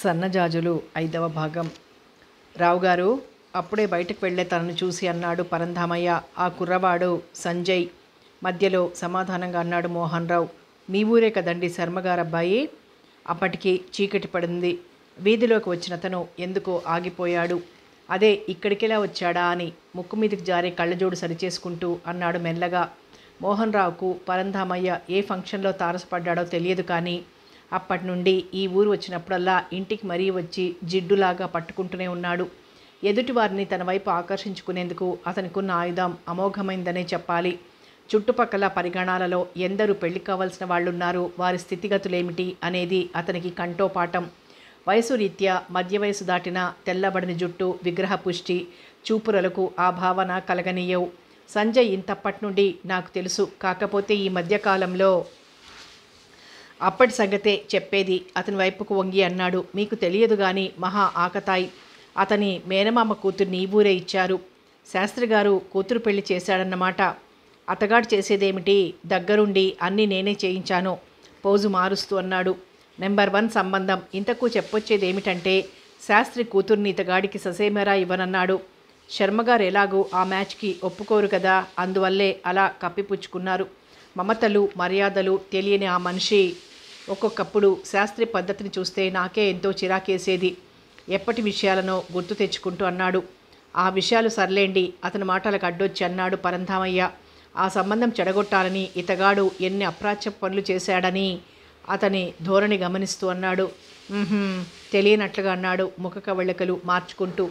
సన్నజాజులు ఐదవ భాగం రావుగారు అప్పుడే బయటకు వెళ్ళే తనను చూసి అన్నాడు పరంధామయ్య ఆ కుర్రవాడు సంజయ్ మధ్యలో సమాధానంగా అన్నాడు మోహన్ రావు మీ ఊరే కదండి శర్మగారు అబ్బాయి అప్పటికి చీకటి పడింది వీధిలోకి వచ్చిన అతను ఎందుకో ఆగిపోయాడు అదే ఇక్కడికెలా వచ్చాడా అని ముక్కు మీదకి జారే కళ్ళజోడు సరిచేసుకుంటూ అన్నాడు మెల్లగా మోహన్ రావుకు పరంధామయ్య ఏ ఫంక్షన్లో తారసపడ్డాడో తెలియదు కానీ అప్పటి నుండి ఈ ఊరు వచ్చినప్పుడల్లా ఇంటికి మరీ వచ్చి జిడ్డులాగా పట్టుకుంటూనే ఉన్నాడు ఎదుటివారిని తన వైపు ఆకర్షించుకునేందుకు అతనికున్న ఆయుధం అమోఘమైందనే చెప్పాలి చుట్టుపక్కల పరిగణాలలో ఎందరూ పెళ్లి కావాల్సిన వాళ్ళున్నారు వారి స్థితిగతులేమిటి అనేది అతనికి కంఠోపాఠం వయసు రీత్యా మధ్య వయసు దాటిన తెల్లబడిన జుట్టు విగ్రహ పుష్టి చూపురలకు ఆ భావన కలగనీయవు సంజయ్ ఇంతప్పటి నుండి నాకు తెలుసు కాకపోతే ఈ మధ్యకాలంలో అప్పటి సంగతే చెప్పేది అతని వైపుకు వంగి అన్నాడు మీకు తెలియదు గాని మహా ఆకతాయి అతని మేనమామ కూతుర్ని ఈ ఊరే ఇచ్చారు శాస్త్రి గారు కూతురు పెళ్లి చేశాడన్నమాట అతగాడు చేసేదేమిటి దగ్గరుండి అన్నీ నేనే చేయించాను పోజు మారుస్తూ అన్నాడు నెంబర్ వన్ సంబంధం ఇంతకు చెప్పొచ్చేది ఏమిటంటే శాస్త్రి కూతుర్ని ఇతగాడికి ససేమెరా ఇవ్వనన్నాడు శర్మగారు ఎలాగూ ఆ మ్యాచ్కి ఒప్పుకోరు కదా అందువల్లే అలా కప్పిపుచ్చుకున్నారు మమతలు మర్యాదలు తెలియని ఆ మనిషి ఒక్కొక్కప్పుడు శాస్త్రీయ పద్ధతిని చూస్తే నాకే ఎంతో చిరాకేసేది ఎప్పటి విషయాలనో గుర్తు తెచ్చుకుంటూ అన్నాడు ఆ విషయాలు సర్లేండి అతని మాటలకు అడ్డొచ్చి అన్నాడు పరంధామయ్య ఆ సంబంధం చెడగొట్టాలని ఇతగాడు ఎన్ని అప్రాచ్య పనులు చేశాడని అతని ధోరణి గమనిస్తూ అన్నాడు "ఉహుం," తెలియనట్లుగా అన్నాడు ముఖ కవళికలు మార్చుకుంటూ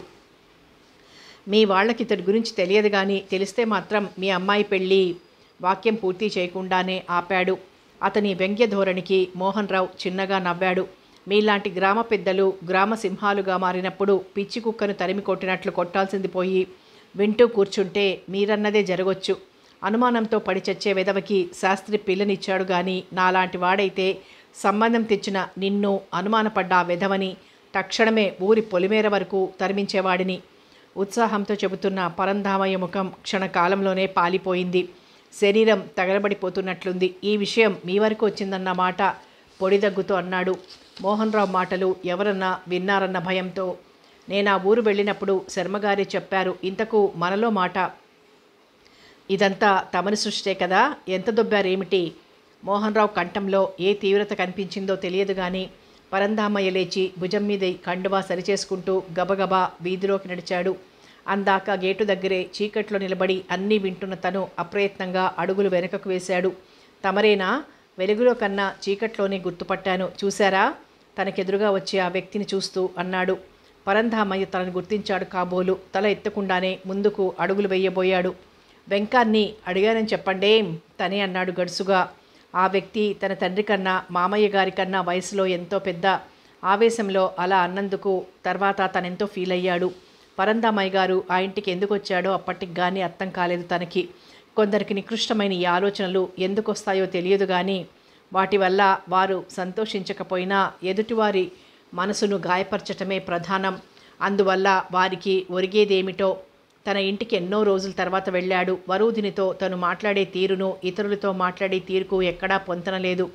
మీ వాళ్ళకి ఇతడి గురించి తెలియదు కానీ తెలిస్తే మాత్రం మీ అమ్మాయి పెళ్ళి వాక్యం పూర్తి చేయకుండానే ఆపాడు అతని వ్యంగ్య ధోరణికి మోహన్ రావు చిన్నగా నవ్వాడు మీలాంటి గ్రామ పెద్దలు గ్రామ సింహాలుగా మారినప్పుడు పిచ్చి కుక్కను తరిమి కొట్టినట్లు కొట్టాల్సింది పోయి వింటూ కూర్చుంటే మీరన్నదే జరగొచ్చు అనుమానంతో పడి చచ్చే వెదవకి శాస్త్రి పిల్లనిచ్చాడు గాని నాలాంటి వాడైతే సంబంధం తెచ్చిన నిన్ను అనుమానపడ్డ ఆ వెధవని తక్షణమే ఊరి పొలిమేర వరకు తరిమించేవాడిని ఉత్సాహంతో చెబుతున్న పరంధామయ్య ముఖం క్షణకాలంలోనే పాలిపోయింది శరీరం తగలబడిపోతున్నట్లుంది ఈ విషయం మీ వరకు వచ్చిందన్న మాట పొడిదగ్గుతో అన్నాడు మోహన్ రావు మాటలు ఎవరన్నా విన్నారన్న భయంతో నేను ఆ ఊరు వెళ్ళినప్పుడు శర్మగారే చెప్పారు ఇంతకు మనలో మాట ఇదంతా తమని సృష్టే కదా ఎంత దొబ్బారేమిటి మోహన్ రావు కంఠంలో ఏ తీవ్రత కనిపించిందో తెలియదు కానీ పరంధామయ్య లేచి భుజం మీద కండువా సరిచేసుకుంటూ గబగబా వీధిలోకి నడిచాడు అందాక గేటు దగ్గరే చీకట్లో నిలబడి అన్నీ వింటున్న తను అప్రయత్నంగా అడుగులు వెనుకకు వేశాడు తమరేనా వెలుగులో కన్నా చీకట్లోనే గుర్తుపట్టాను చూశారా తనకెదురుగా వచ్చే ఆ వ్యక్తిని చూస్తూ అన్నాడు పరంధామయ్య తనను గుర్తించాడు కాబోలు తల ఎత్తకుండానే ముందుకు అడుగులు వేయబోయాడు వెంకాన్ని అడిగానని చెప్పండేం తనే అన్నాడు గడుసుగా ఆ వ్యక్తి తన తండ్రి కన్నా మామయ్య గారి కన్నా వయసులో ఎంతో పెద్ద ఆవేశంలో అలా అన్నందుకు తర్వాత తనెంతో ఫీల్ అయ్యాడు పరందామయ్య గారు ఆ ఇంటికి ఎందుకు వచ్చాడో అప్పటికి కానీ అర్థం కాలేదు తనకి కొందరికి నికృష్టమైన ఈ ఆలోచనలు ఎందుకు వస్తాయో తెలియదు కానీ వాటి వల్ల వారు సంతోషించకపోయినా ఎదుటివారి మనసును గాయపరచటమే ప్రధానం అందువల్ల వారికి ఒరిగేదేమిటో తన ఇంటికి ఎన్నో రోజుల తర్వాత వెళ్ళాడు వరూధినితో తను మాట్లాడే తీరును ఇతరులతో మాట్లాడే తీరుకు ఎక్కడా పొంతనలేదు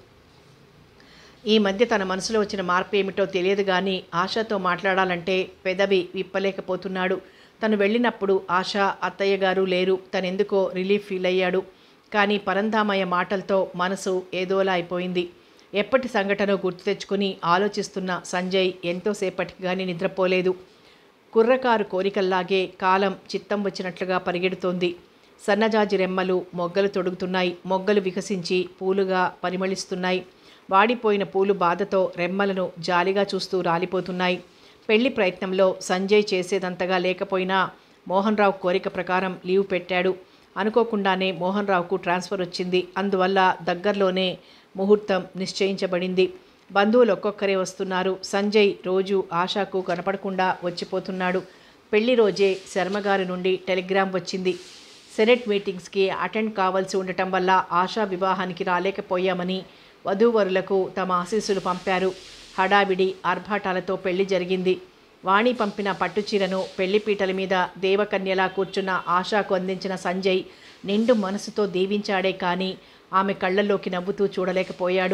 ఈ మధ్య తన మనసులో వచ్చిన మార్పు ఏమిటో తెలియదు కానీ ఆశతో మాట్లాడాలంటే పెదవి విప్పలేకపోతున్నాడు తను వెళ్ళినప్పుడు ఆశ అత్తయ్య గారు లేరు తనెందుకో రిలీఫ్ ఫీల్ అయ్యాడు కానీ పరంధామయ్య మాటలతో మనసు ఏదోలా అయిపోయింది ఎప్పటి సంఘటన గుర్తు తెచ్చుకుని ఆలోచిస్తున్న సంజయ్ ఎంతోసేపటికి కానీ నిద్రపోలేదు కుర్రకారు కోరికల్లాగే కాలం చిత్తం వచ్చినట్లుగా పరిగెడుతోంది సన్నజాజి రెమ్మలు మొగ్గలు తొడుగుతున్నాయి మొగ్గలు వికసించి పూలుగా పరిమళిస్తున్నాయి వాడిపోయిన పూలు బాధతో రెమ్మలను జాలిగా చూస్తూ రాలిపోతున్నాయి పెళ్లి ప్రయత్నంలో సంజయ్ చేసేదంతగా లేకపోయినా మోహన్ రావు కోరిక ప్రకారం లీవ్ పెట్టాడు అనుకోకుండానే మోహన్ రావుకు ట్రాన్స్ఫర్ వచ్చింది అందువల్ల దగ్గరలోనే ముహూర్తం నిశ్చయించబడింది బంధువులు ఒక్కొక్కరే వస్తున్నారు సంజయ్ రోజు ఆశాకు కనపడకుండా వచ్చిపోతున్నాడు పెళ్లి రోజే శర్మగారి నుండి టెలిగ్రామ్ వచ్చింది సెనెట్ మీటింగ్స్కి అటెండ్ కావాల్సి ఉండటం వల్ల ఆశా వివాహానికి రాలేకపోయామని వధూవరులకు తమ ఆశీస్సులు పంపారు హడావిడి ఆర్భాటాలతో పెళ్లి జరిగింది వాణి పంపిన పట్టుచీరను పెళ్లిపీటల మీద దేవకన్యలా కూర్చున్న ఆశాకు అందించిన సంజయ్ నిండు మనసుతో దీవించాడే కానీ ఆమె కళ్ళల్లోకి నవ్వుతూ చూడలేకపోయాడు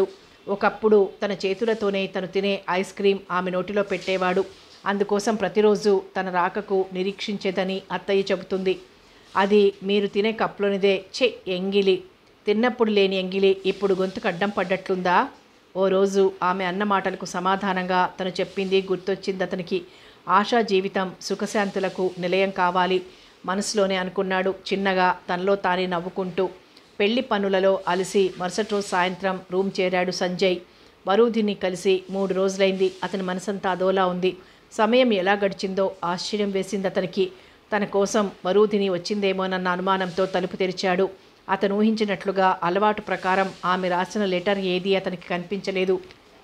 ఒకప్పుడు తన చేతులతోనే తను తినే ఐస్ క్రీం ఆమె నోటిలో పెట్టేవాడు అందుకోసం ప్రతిరోజు తన రాకకు నిరీక్షించేదని అత్తయ్య చెబుతుంది అది మీరు తినే కప్లోనిదే చె ఎంగిలి తిన్నప్పుడు లేని ఎంగిలి ఇప్పుడు గొంతుకు అడ్డం పడ్డట్లుందా ఓ రోజు ఆమె అన్న మాటలకు సమాధానంగా తను చెప్పింది గుర్తొచ్చింది అతనికి ఆశా జీవితం సుఖశాంతులకు నిలయం కావాలి మనసులోనే అనుకున్నాడు చిన్నగా తనలో తానే నవ్వుకుంటూ పెళ్లి పనులలో అలసి మరుసటి రోజు సాయంత్రం రూమ్ చేరాడు సంజయ్ వరూధిని కలిసి మూడు రోజులైంది అతని మనసంతా అదోలా ఉంది సమయం ఎలా గడిచిందో ఆశ్చర్యం వేసింది అతనికి తన కోసం వరూధిని వచ్చిందేమోనన్న అనుమానంతో తలుపు తెరిచాడు అతను ఊహించినట్లుగా అలవాటు ప్రకారం ఆమె రాసిన లెటర్ ఏదీ అతనికి కనిపించలేదు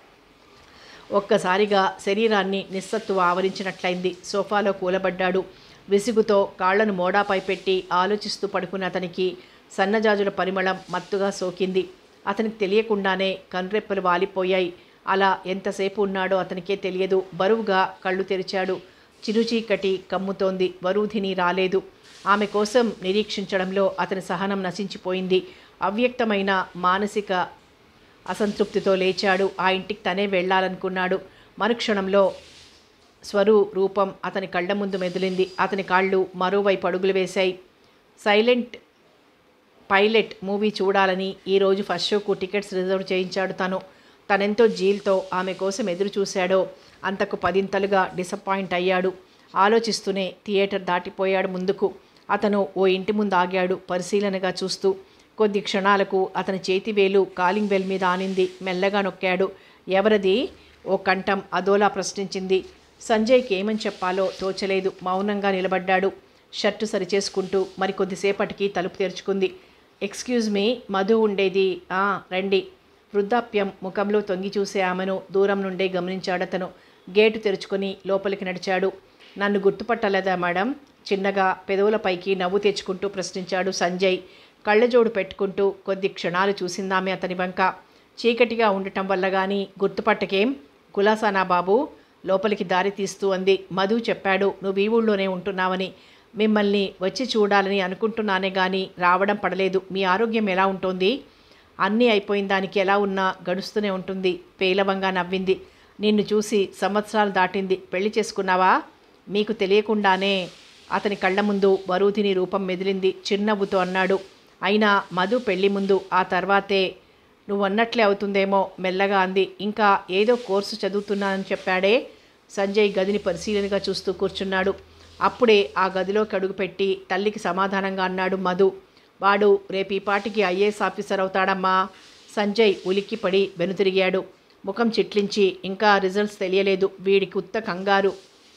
ఒక్కసారిగా శరీరాన్ని నిస్సత్తువ ఆవరించినట్లయింది సోఫాలో కూలబడ్డాడు విసుగుతో కాళ్లను మోడాపై పెట్టి ఆలోచిస్తూ పడుకున్న అతనికి సన్నజాజుల పరిమళం మత్తుగా సోకింది అతనికి తెలియకుండానే కనురెప్పలు వాలిపోయాయి అలా ఎంతసేపు ఉన్నాడో అతనికే తెలియదు బరువుగా కళ్ళు తెరిచాడు చిరుచీకటి కమ్ముతోంది వరూధిని రాలేదు ఆమె కోసం నిరీక్షించడంలో అతని సహనం నశించిపోయింది అవ్యక్తమైన మానసిక అసంతృప్తితో లేచాడు ఆ ఇంటికి తనే వెళ్ళాలనుకున్నాడు మరుక్షణంలో స్వరు రూపం అతని కళ్ళ ముందు మెదిలింది అతని కాళ్ళు మరోవైపు అడుగులు వేశాయి సైలెంట్ పైలట్ మూవీ చూడాలని ఈరోజు ఫస్ట్ షోకు టికెట్స్ రిజర్వ్ చేయించాడు తను తనెంతో జీల్తో ఆమె కోసం ఎదురు చూశాడో అంతకు పదింతలుగా డిసప్పాయింట్ అయ్యాడు ఆలోచిస్తూనే థియేటర్ దాటిపోయాడు ముందుకు అతను ఓ ఇంటి ముందు ఆగాడు పరిశీలనగా చూస్తూ కొద్ది క్షణాలకు అతని చేతి వేలు కాలింగ్ బెల్ మీద ఆనింది మెల్లగా నొక్కాడు ఎవరది ఓ కంఠం అదోలా ప్రశ్నించింది సంజయ్కి ఏమని చెప్పాలో తోచలేదు మౌనంగా నిలబడ్డాడు షర్టు సరిచేసుకుంటూ మరికొద్దిసేపటికి తలుపు తెరుచుకుంది ఎక్స్క్యూజ్ మీ మధు ఉండేది "ఆ, రండి వృద్ధాప్యం ముఖంలో తొంగి చూసే ఆమెను దూరం నుండే గమనించాడతను గేటు తెరుచుకొని లోపలికి నడిచాడు నన్ను గుర్తుపట్టలేదా మేడం చిన్నగా పెదవులపైకి నవ్వు తెచ్చుకుంటూ ప్రశ్నించాడు సంజయ్ కళ్ళజోడు పెట్టుకుంటూ కొద్ది క్షణాలు చూసిందామె అతని వంక చీకటిగా ఉండటం వల్ల గాని గుర్తుపట్టకేం కులాసానా బాబు లోపలికి దారి తీస్తూ అంది మధు చెప్పాడు నువ్వు ఈ ఊళ్ళోనే ఉంటున్నావని మిమ్మల్ని వచ్చి చూడాలని అనుకుంటున్నానే గాని రావడం పడలేదు మీ ఆరోగ్యం ఎలా ఉంటుంది అన్నీ అయిపోయిన దానికి ఎలా ఉన్నా గడుస్తూనే ఉంటుంది పేలవంగా నవ్వింది నిన్ను చూసి సంవత్సరాలు దాటింది పెళ్లి చేసుకున్నావా మీకు తెలియకుండానే అతని కళ్ళ ముందు వరూధిని రూపం మెదిలింది చిరునవ్వుతో అన్నాడు అయినా మధు పెళ్లి ముందు ఆ తర్వాతే నువ్వు అన్నట్లే అవుతుందేమో మెల్లగా అంది ఇంకా ఏదో కోర్సు చదువుతున్నానని చెప్పాడే సంజయ్ గదిని పరిశీలనగా చూస్తూ కూర్చున్నాడు అప్పుడే ఆ గదిలోకి అడుగుపెట్టి తల్లికి సమాధానంగా అన్నాడు మధు వాడు రేపు ఈ పాటికి ఐఏఎస్ ఆఫీసర్ అవుతాడమ్మా సంజయ్ ఉలిక్కిపడి వెనుతిరిగాడు ముఖం చిట్లించి ఇంకా రిజల్ట్స్ తెలియలేదు వీడికి ఉత్త కంగారు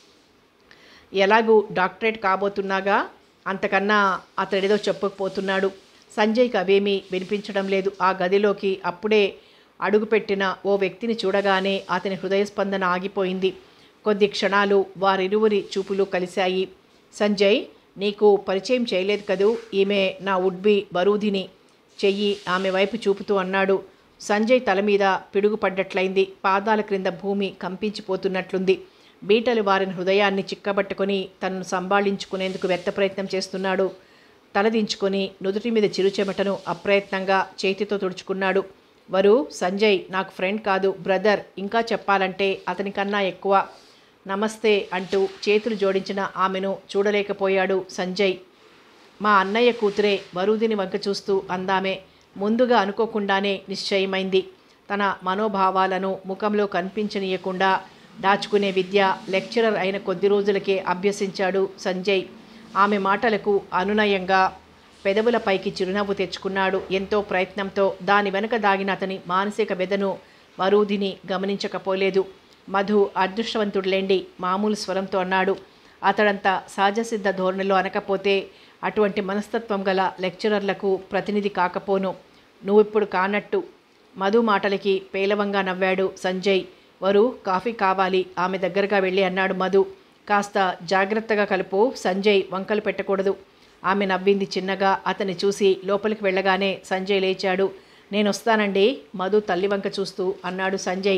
ఎలాగూ డాక్టరేట్ కాబోతున్నాగా అంతకన్నా అతడేదో చెప్పకపోతున్నాడు సంజయ్కి అవేమీ వినిపించడం లేదు ఆ గదిలోకి అప్పుడే అడుగుపెట్టిన ఓ వ్యక్తిని చూడగానే అతని హృదయస్పందన ఆగిపోయింది కొద్ది క్షణాలు వారిరువురి చూపులు కలిశాయి సంజయ్ నీకు పరిచయం చేయలేదు కదూ ఈమె నా ఉడ్బి బరూధిని చెయ్యి ఆమె వైపు చూపుతూ అన్నాడు సంజయ్ తల మీద పిడుగు పడ్డట్లయింది పాదాల క్రింద భూమి కంపించిపోతున్నట్లుంది బీటలు వారిన హృదయాన్ని చిక్కబట్టుకొని తనను సంభాళించుకునేందుకు వ్యర్థ ప్రయత్నం చేస్తున్నాడు తలదించుకొని నుదుటి మీద చిరుచెమటను అప్రయత్నంగా చేతితో తుడుచుకున్నాడు వరు సంజయ్ నాకు ఫ్రెండ్ కాదు బ్రదర్ ఇంకా చెప్పాలంటే అతనికన్నా ఎక్కువ నమస్తే అంటూ చేతులు జోడించిన ఆమెను చూడలేకపోయాడు సంజయ్ మా అన్నయ్య కూతురే వరుదిని వంక చూస్తూ అందామే ముందుగా అనుకోకుండానే నిశ్చయమైంది తన మనోభావాలను ముఖంలో కనిపించనీయకుండా దాచుకునే విద్య లెక్చరర్ అయిన కొద్ది రోజులకే అభ్యసించాడు సంజయ్ ఆమె మాటలకు అనునయంగా పెదవులపైకి చిరునవ్వు తెచ్చుకున్నాడు ఎంతో ప్రయత్నంతో దాని వెనుక దాగిన అతని మానసిక వ్యధను వరూధిని గమనించకపోలేదు మధు అదృష్టవంతుడులేండి మామూలు స్వరంతో అన్నాడు అతడంత సహజసిద్ధ ధోరణిలో అనకపోతే అటువంటి మనస్తత్వం గల లెక్చరర్లకు ప్రతినిధి కాకపోను నువ్విప్పుడు కానట్టు మధు మాటలకి పేలవంగా నవ్వాడు సంజయ్ వరు కాఫీ కావాలి ఆమె దగ్గరగా వెళ్ళి అన్నాడు మధు కాస్త జాగ్రత్తగా కలుపు సంజయ్ వంకలు పెట్టకూడదు ఆమె నవ్వింది చిన్నగా అతన్ని చూసి లోపలికి వెళ్ళగానే సంజయ్ లేచాడు నేను వస్తానండి మధు తల్లి వంక చూస్తూ అన్నాడు సంజయ్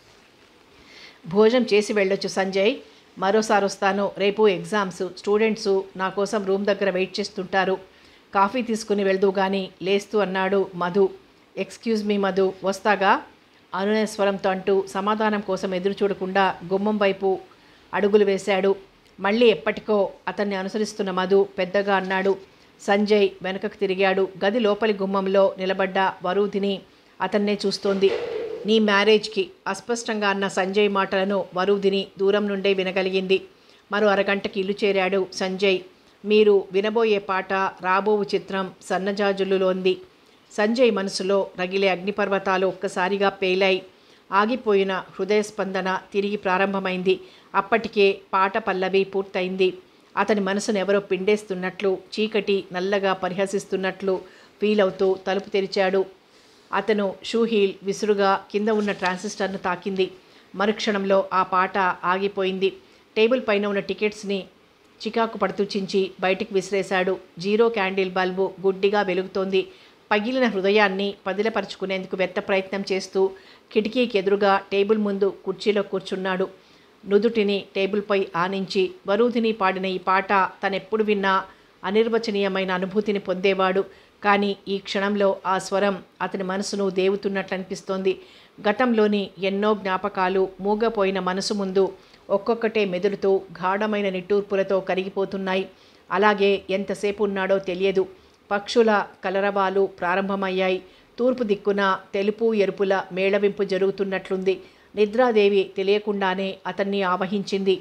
భోజనం చేసి వెళ్ళొచ్చు సంజయ్ మరోసారి వస్తాను రేపు ఎగ్జామ్స్ స్టూడెంట్స్ నా కోసం రూమ్ దగ్గర వెయిట్ చేస్తుంటారు కాఫీ తీసుకుని వెళ్దు కానీ లేస్తూ అన్నాడు మధు ఎక్స్క్యూజ్ మీ మధు వస్తాగా అనునయ స్వరంతో అంటూ సమాధానం కోసం ఎదురు చూడకుండా గుమ్మం వైపు అడుగులు వేశాడు మళ్ళీ ఎప్పటికో అతన్ని అనుసరిస్తున్న మధు పెద్దగా అన్నాడు సంజయ్ వెనుకకు తిరిగాడు గది లోపలి గుమ్మంలో నిలబడ్డ వరూధిని అతన్నే చూస్తోంది నీ మ్యారేజ్కి అస్పష్టంగా అన్న సంజయ్ మాటలను వరూధిని దూరం నుండే వినగలిగింది మరో అరగంటకి ఇల్లు చేరాడు సంజయ్ మీరు వినబోయే పాట రాబోవు చిత్రం సన్నజాజులులోంది సంజయ్ మనసులో రగిలే అగ్నిపర్వతాలు ఒక్కసారిగా పేలాయి ఆగిపోయిన హృదయ స్పందన తిరిగి ప్రారంభమైంది అప్పటికే పాట పల్లవి పూర్తయింది అతని మనసును ఎవరో పిండేస్తున్నట్లు చీకటి నల్లగా పరిహసిస్తున్నట్లు ఫీల్ అవుతూ తలుపు తెరిచాడు అతను షూ హీల్ విసురుగా కింద ఉన్న ట్రాన్సిస్టర్ను తాకింది మరుక్షణంలో ఆ పాట ఆగిపోయింది టేబుల్ పైన ఉన్న టికెట్స్ని చికాకు పడుతూ చించి బయటికి విసిరేశాడు జీరో క్యాండిల్ బల్బు గుడ్డిగా వెలుగుతోంది పగిలిన హృదయాన్ని పదిలపరుచుకునేందుకు వ్యర్థ ప్రయత్నం చేస్తూ కిటికీకి ఎదురుగా టేబుల్ ముందు కుర్చీలో కూర్చున్నాడు నుదుటిని టేబుల్పై ఆనించి వరూధిని పాడిన ఈ పాట తనెప్పుడు విన్నా అనిర్వచనీయమైన అనుభూతిని పొందేవాడు కానీ ఈ క్షణంలో ఆ స్వరం అతని మనసును దేవుతున్నట్లు అనిపిస్తోంది గతంలోని ఎన్నో జ్ఞాపకాలు మూగపోయిన మనసు ముందు ఒక్కొక్కటే మెదులుతూ గాఢమైన నిట్టూర్పులతో కరిగిపోతున్నాయి అలాగే ఎంతసేపు ఉన్నాడో తెలియదు పక్షుల కలరవాలు ప్రారంభమయ్యాయి తూర్పు దిక్కున తెలుపు ఎరుపుల మేళవింపు జరుగుతున్నట్లుంది నిద్రాదేవి తెలియకుండానే అతన్ని ఆవహించింది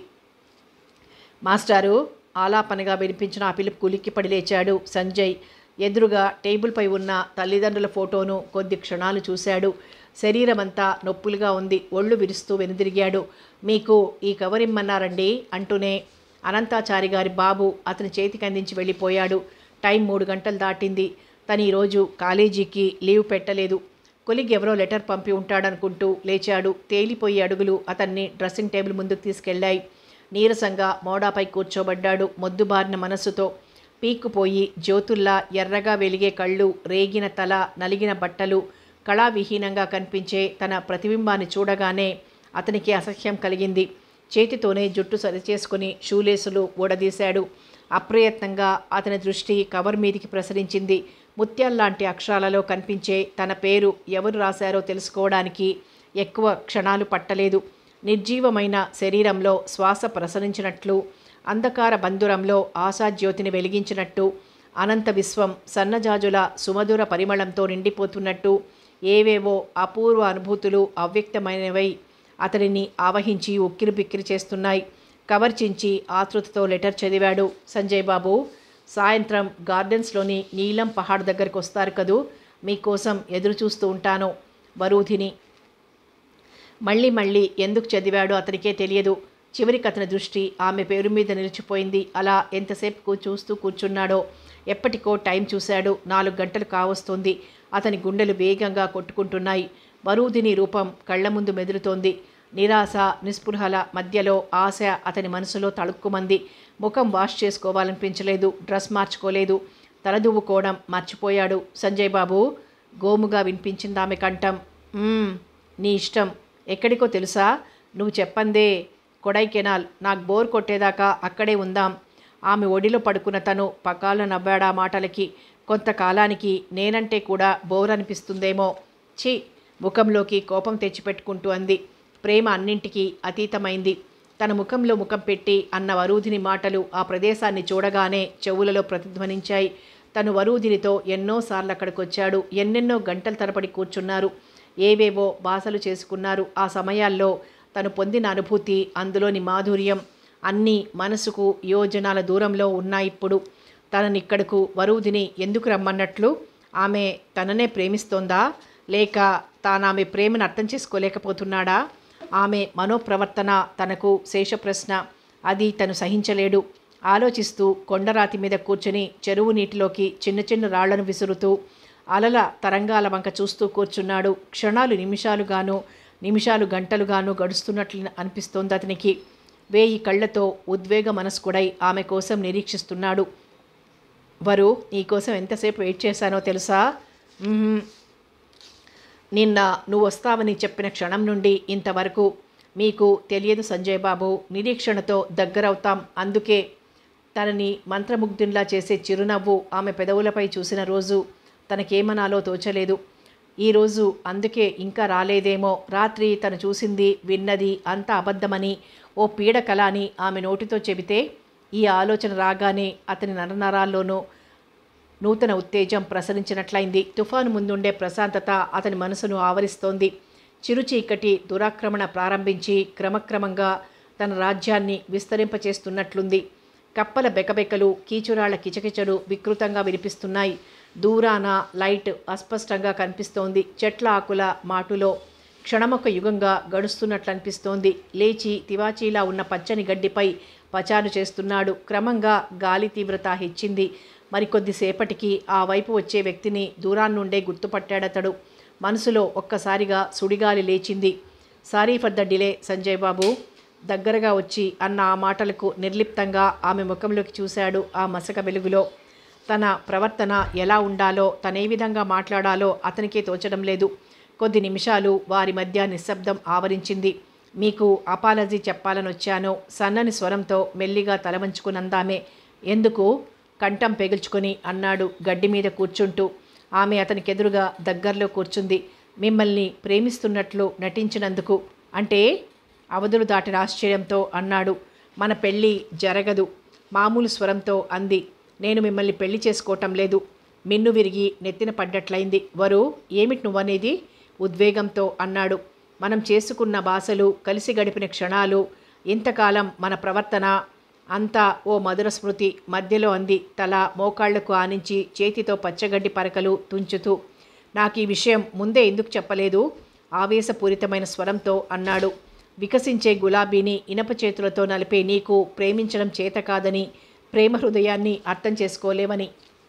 మాస్టారు ఆలాపనగా వినిపించిన ఆ పిలుపు కులిక్కిపడి లేచాడు సంజయ్ ఎదురుగా టేబుల్పై ఉన్న తల్లిదండ్రుల ఫోటోను కొద్ది క్షణాలు చూశాడు శరీరమంతా నొప్పులుగా ఉంది ఒళ్ళు విరుస్తూ వెనుదిరిగాడు మీకు ఈ కవర్ ఇమ్మన్నారండి అంటూనే అనంతాచారి గారి బాబు అతని చేతికి అందించి వెళ్ళిపోయాడు టైం మూడు గంటలు దాటింది తను ఈరోజు కాలేజీకి లీవ్ పెట్టలేదు కొలిగ్ ఎవరో లెటర్ పంపి ఉంటాడనుకుంటూ లేచాడు తేలిపోయి అడుగులు అతన్ని డ్రెస్సింగ్ టేబుల్ ముందుకు తీసుకెళ్ళాయి నీరసంగా మోడాపై కూర్చోబడ్డాడు మొద్దుబారిన మనస్సుతో పీక్కుపోయి జ్యోతుల్లా ఎర్రగా వెలిగే కళ్ళు రేగిన తల నలిగిన బట్టలు కళావిహీనంగా కనిపించే తన ప్రతిబింబాన్ని చూడగానే అతనికి అసహ్యం కలిగింది చేతితోనే జుట్టు సరిచేసుకుని షూలేసులు ఊడదీశాడు అప్రయత్నంగా అతని దృష్టి కవర్ మీదికి ప్రసరించింది ముత్యాల్లాంటి అక్షరాలలో కనిపించే తన పేరు ఎవరు రాశారో తెలుసుకోవడానికి ఎక్కువ క్షణాలు పట్టలేదు నిర్జీవమైన శరీరంలో శ్వాస ప్రసరించినట్లు అంధకార బంధురంలో ఆశాజ్యోతిని వెలిగించినట్టు అనంత విశ్వం సన్నజాజుల సుమధుర పరిమళంతో నిండిపోతున్నట్టు ఏవేవో అపూర్వ అనుభూతులు అవ్యక్తమైనవై అతడిని ఆవహించి ఉక్కిరి బిక్కిరి చేస్తున్నాయి కవర్ చించి ఆతృతతో లెటర్ చదివాడు సంజయ్ బాబు సాయంత్రం గార్డెన్స్లోని నీలం పహాడ్ దగ్గరికి వస్తారు కదూ మీకోసం ఎదురు చూస్తూ ఉంటాను వరూధిని మళ్ళీ మళ్ళీ ఎందుకు చదివాడో అతనికే తెలియదు చివరికి అతని దృష్టి ఆమె పేరు మీద నిలిచిపోయింది అలా ఎంతసేపు కూ- చూస్తూ కూర్చున్నాడో ఎప్పటికో టైం చూశాడు నాలుగు గంటలు కావస్తుంది అతని గుండెలు వేగంగా కొట్టుకుంటున్నాయి వరూధిని రూపం కళ్ళ ముందు మెదులుతోంది నిరాశ నిస్పృహల మధ్యలో ఆశ అతని మనసులో తళుక్కుమంది ముఖం వాష్ చేసుకోవాలనిపించలేదు డ్రెస్ మార్చుకోలేదు తలదువ్వుకోవడం మర్చిపోయాడు సంజయ్ బాబు గోముగా వినిపించింది ఆమె కంఠం "మ్మ్, నీ ఇష్టం ఎక్కడికో తెలుసా నువ్వు చెప్పందే కొడైకెనాల్ నాకు బోర్ కొట్టేదాకా అక్కడే ఉందాం ఆమె ఒడిలో పడుకున్న తను పకాల నవ్వాడా మాటలకి కొంతకాలానికి నేనంటే కూడా బోర్ అనిపిస్తుందేమో ఛీ ముఖంలోకి కోపం తెచ్చిపెట్టుకుంటూ అంది ప్రేమ అన్నింటికీ అతీతమైంది తన ముఖంలో ముఖం పెట్టి అన్న వరూధిని మాటలు ఆ ప్రదేశాన్ని చూడగానే చెవులలో ప్రతిధ్వనించాయి తను వరూధినితో ఎన్నోసార్లు అక్కడికి వచ్చాడు ఎన్నెన్నో గంటల తరబడి కూర్చున్నారు ఏవేవో బాసలు చేసుకున్నారు ఆ సమయాల్లో తను పొందిన అనుభూతి అందులోని మాధుర్యం అన్నీ మనసుకు యోజనాల దూరంలో ఉన్నాయిప్పుడు తననిక్కడకు వరూధిని ఎందుకు రమ్మన్నట్లు ఆమె తననే ప్రేమిస్తోందా లేక తానామె ప్రేమను అర్థం చేసుకోలేకపోతున్నాడా ఆమె మనోప్రవర్తన తనకు శేషప్రశ్న అది తను సహించలేడు ఆలోచిస్తూ కొండరాతి మీద కూర్చుని చెరువు నీటిలోకి చిన్న చిన్న రాళ్లను విసురుతూ అలల తరంగాల వంక చూస్తూ కూర్చున్నాడు క్షణాలు నిమిషాలుగాను నిమిషాలు గంటలుగాను గడుస్తున్నట్లు అనిపిస్తోంది అతనికి వేయి కళ్ళతో ఉద్వేగ మనస్కుడై ఆమె కోసం నిరీక్షిస్తున్నాడు వరు నీకోసం ఎంతసేపు వెయిట్ చేశానో తెలుసా "మ్మ్. నిన్న నువ్వు వస్తావని చెప్పిన క్షణం నుండి ఇంతవరకు మీకు తెలియదు సంజయ్ బాబు నిరీక్షణతో దగ్గరవుతాం అందుకే తనని మంత్రముగ్ధుల్లా చేసే చిరునవ్వు ఆమె పెదవులపై చూసిన రోజు తనకేమనాలో తోచలేదు ఈరోజు అందుకే ఇంకా రాలేదేమో రాత్రి తను చూసింది విన్నది అంతా అబద్ధమని ఓ పీడ కళ అని ఆమె నోటితో చెబితే ఈ ఆలోచన రాగానే అతని నరనరాల్లోనూ నూతన ఉత్తేజం ప్రసరించినట్లయింది తుఫాను ముందుండే ప్రశాంతత అతని మనసును ఆవరిస్తోంది చిరుచీకటి దురాక్రమణ ప్రారంభించి క్రమక్రమంగా తన రాజ్యాన్ని విస్తరింపచేస్తున్నట్లుంది కప్పల బెకబెకలు కీచురాళ్ల కిచకిచలు వికృతంగా వినిపిస్తున్నాయి దూరాన లైట్ అస్పష్టంగా కనిపిస్తోంది చెట్ల ఆకుల మాటులో క్షణమొక యుగంగా గడుస్తున్నట్లు అనిపిస్తోంది లేచి తివాచీలా ఉన్న పచ్చని గడ్డిపై పచారు చేస్తున్నాడు క్రమంగా గాలి తీవ్రత హెచ్చింది మరికొద్దిసేపటికి ఆ వైపు వచ్చే వ్యక్తిని దూరాన్నుండే గుర్తుపట్టాడతడు మనసులో ఒక్కసారిగా సుడిగాలి లేచింది sorry for the delay Sanjay Babu దగ్గరగా వచ్చి అన్న ఆ మాటలకు నిర్లిప్తంగా ఆమె ముఖంలోకి చూశాడు ఆ మసక వెలుగులో తన ప్రవర్తన ఎలా ఉండాలో తనే విధంగా మాట్లాడాలో అతనికే తోచడం లేదు కొద్ది నిమిషాలు వారి మధ్య నిశ్శబ్దం ఆవరించింది మీకు అపాలజీ చెప్పాలని వచ్చాను సన్నని స్వరంతో మెల్లిగా తలవంచుకునందామే ఎందుకు కంఠం పెగుల్చుకొని అన్నాడు గడ్డి మీద కూర్చుంటూ ఆమె అతనికెదురుగా దగ్గరలో కూర్చుంది మిమ్మల్ని ప్రేమిస్తున్నట్లు నటించినందుకు అంటే అవధులు దాటిన ఆశ్చర్యంతో అన్నాడు మన పెళ్ళి జరగదు మామూలు స్వరంతో అంది నేను మిమ్మల్ని పెళ్లి చేసుకోవటం లేదు మిన్ను విరిగి నెత్తిన పడ్డట్లయింది వరు ఏమిటి నువ్వనేది ఉద్వేగంతో అన్నాడు మనం చేసుకున్న భాషలు కలిసి గడిపిన క్షణాలు ఇంతకాలం మన ప్రవర్తన అంతా ఓ మధుర స్మృతి మధ్యలో అంది తల మోకాళ్లకు ఆనించి చేతితో పచ్చగడ్డి పరకలు తుంచుతూ నాకు ఈ విషయం ముందే ఎందుకు చెప్పలేదు ఆవేశపూరితమైన స్వరంతో అన్నాడు వికసించే గులాబీని ఇనప చేతులతో నలిపే నీకు ప్రేమించడం చేత కాదని ప్రేమ హృదయాన్ని అర్థం చేసుకోలేవని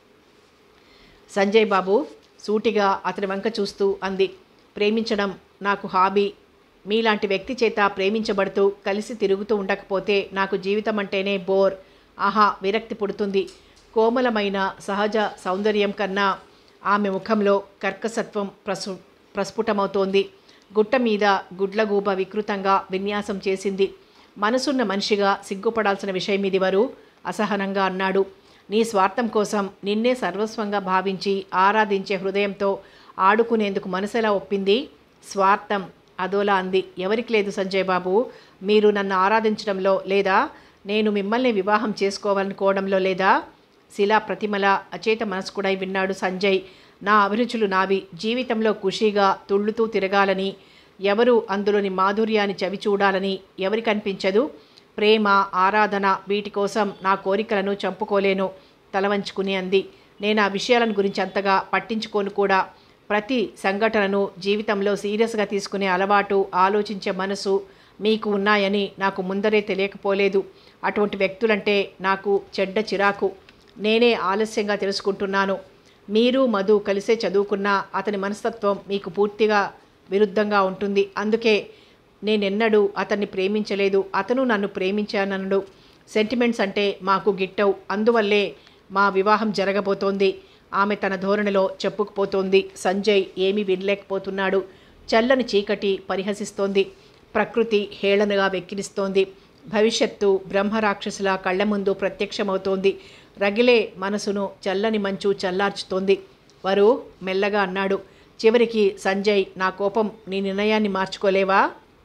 సంజయ్ బాబు సూటిగా అతని వంక చూస్తూ అంది ప్రేమించడం నాకు హాబీ మీలాంటి వ్యక్తి చేత ప్రేమించబడుతూ కలిసి తిరుగుతూ ఉండకపోతే నాకు జీవితం అంటేనే బోర్ ఆహా విరక్తి పుడుతుంది కోమలమైన సహజ సౌందర్యం కన్నా ఆమె ముఖంలో కర్కసత్వం ప్రసు ప్రస్ఫుటమవుతోంది గుట్ట మీద గుడ్లగూబ వికృతంగా విన్యాసం చేసింది మనసున్న మనిషిగా సిగ్గుపడాల్సిన విషయం ఇది వరు అసహనంగా అన్నాడు నీ స్వార్థం కోసం నిన్నే సర్వస్వంగా భావించి ఆరాధించే హృదయంతో ఆడుకునేందుకు మనసెలా ఒప్పింది స్వార్థం అదోలా అంది ఎవరికి లేదు సంజయ్ బాబు మీరు నన్ను ఆరాధించడంలో లేదా నేను మిమ్మల్ని వివాహం చేసుకోవాలనుకోవడంలో లేదా శిలా ప్రతిమల అచేత మనస్కుడై విన్నాడు సంజయ్ నా అభిరుచులు నావి జీవితంలో ఖుషీగా తుళ్ళుతూ తిరగాలని ఎవరు అందులోని మాధుర్యాన్ని చవి చూడాలని ఎవరికి అనిపించదు ప్రేమ ఆరాధన వీటి కోసం నా కోరికలను చంపుకోలేను తలవంచుకుని అంది నేను ఆ విషయాలను గురించి అంతగా పట్టించుకోను కూడా ప్రతి సంఘటనను జీవితంలో సీరియస్గా తీసుకునే అలవాటు ఆలోచించే మనసు మీకు ఉన్నాయని నాకు ముందరే తెలియకపోలేదు అటువంటి వ్యక్తులంటే నాకు చెడ్డ చిరాకు నేనే ఆలస్యంగా తెలుసుకుంటున్నాను మీరు మధు కలిసే చదువుకున్నా అతని మనస్తత్వం మీకు పూర్తిగా విరుద్ధంగా ఉంటుంది అందుకే నేనెన్నడూ అతన్ని ప్రేమించలేదు అతను నన్ను ప్రేమించానన్నాడు సెంటిమెంట్స్ అంటే మాకు గిట్టవు అందువల్లే మా వివాహం జరగబోతోంది ఆమె తన ధోరణిలో చెప్పుకుపోతోంది సంజయ్ ఏమీ వినలేకపోతున్నాడు చల్లని చీకటి పరిహసిస్తోంది ప్రకృతి హేళనగా వెక్కిరిస్తోంది భవిష్యత్తు బ్రహ్మరాక్షసుల కళ్ళ ముందు ప్రత్యక్షమవుతోంది రగిలే మనసును చల్లని మంచు చల్లార్చుతోంది వరు మెల్లగా అన్నాడు చివరికి సంజయ్ నా కోపం నీ నిర్ణయాన్ని మార్చుకోలేవా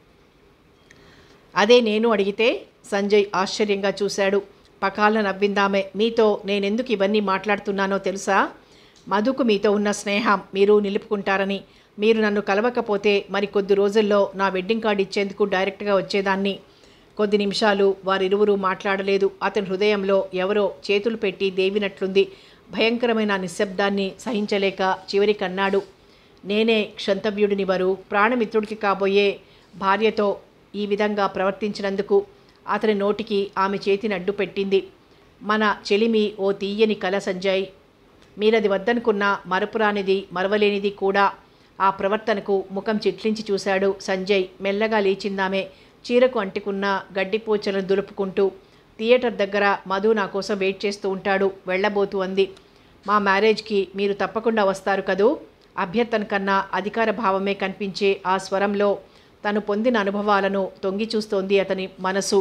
అదే నేను అడిగితే సంజయ్ ఆశ్చర్యంగా చూశాడు పకాల నవ్విందామే మీతో నేనెందుకు ఇవన్నీ మాట్లాడుతున్నానో తెలుసా మధుకు మీతో ఉన్న స్నేహం మీరు నిలుపుకుంటారని మీరు నన్ను కలవకపోతే మరి కొద్ది రోజుల్లో నా వెడ్డింగ్ కార్డు ఇచ్చేందుకు డైరెక్ట్గా వచ్చేదాన్ని కొద్ది నిమిషాలు వారిరువురు మాట్లాడలేదు అతని హృదయంలో ఎవరో చేతులు పెట్టి దేవినట్లుంది భయంకరమైన ఆ నిశ్శబ్దాన్ని సహించలేక చివరికి అన్నాడు నేనే క్షంతవ్యుడిని వరు ప్రాణమిత్రుడికి కాబోయే భార్యతో ఈ విధంగా ప్రవర్తించినందుకు అతని నోటికి ఆమె చేతిని అడ్డు పెట్టింది మన చెలిమి ఓ తీయని కల సంజయ్ మీరది వద్దనుకున్న మరపురానిది మరవలేనిది కూడా ఆ ప్రవర్తనకు ముఖం చిట్లించి చూశాడు సంజయ్ మెల్లగా లేచిందామే చీరకు అంటుకున్న గడ్డిపోచలను దులుపుకుంటూ థియేటర్ దగ్గర మధు నా కోసం వెయిట్ చేస్తూ ఉంటాడు వెళ్ళబోతూ అంది మా మ్యారేజ్కి మీరు తప్పకుండా వస్తారు కదూ అభ్యర్థన కన్నా అధికార భావమే కనిపించే ఆ స్వరంలో తను పొందిన అనుభవాలను తొంగి చూస్తోంది అతని మనసు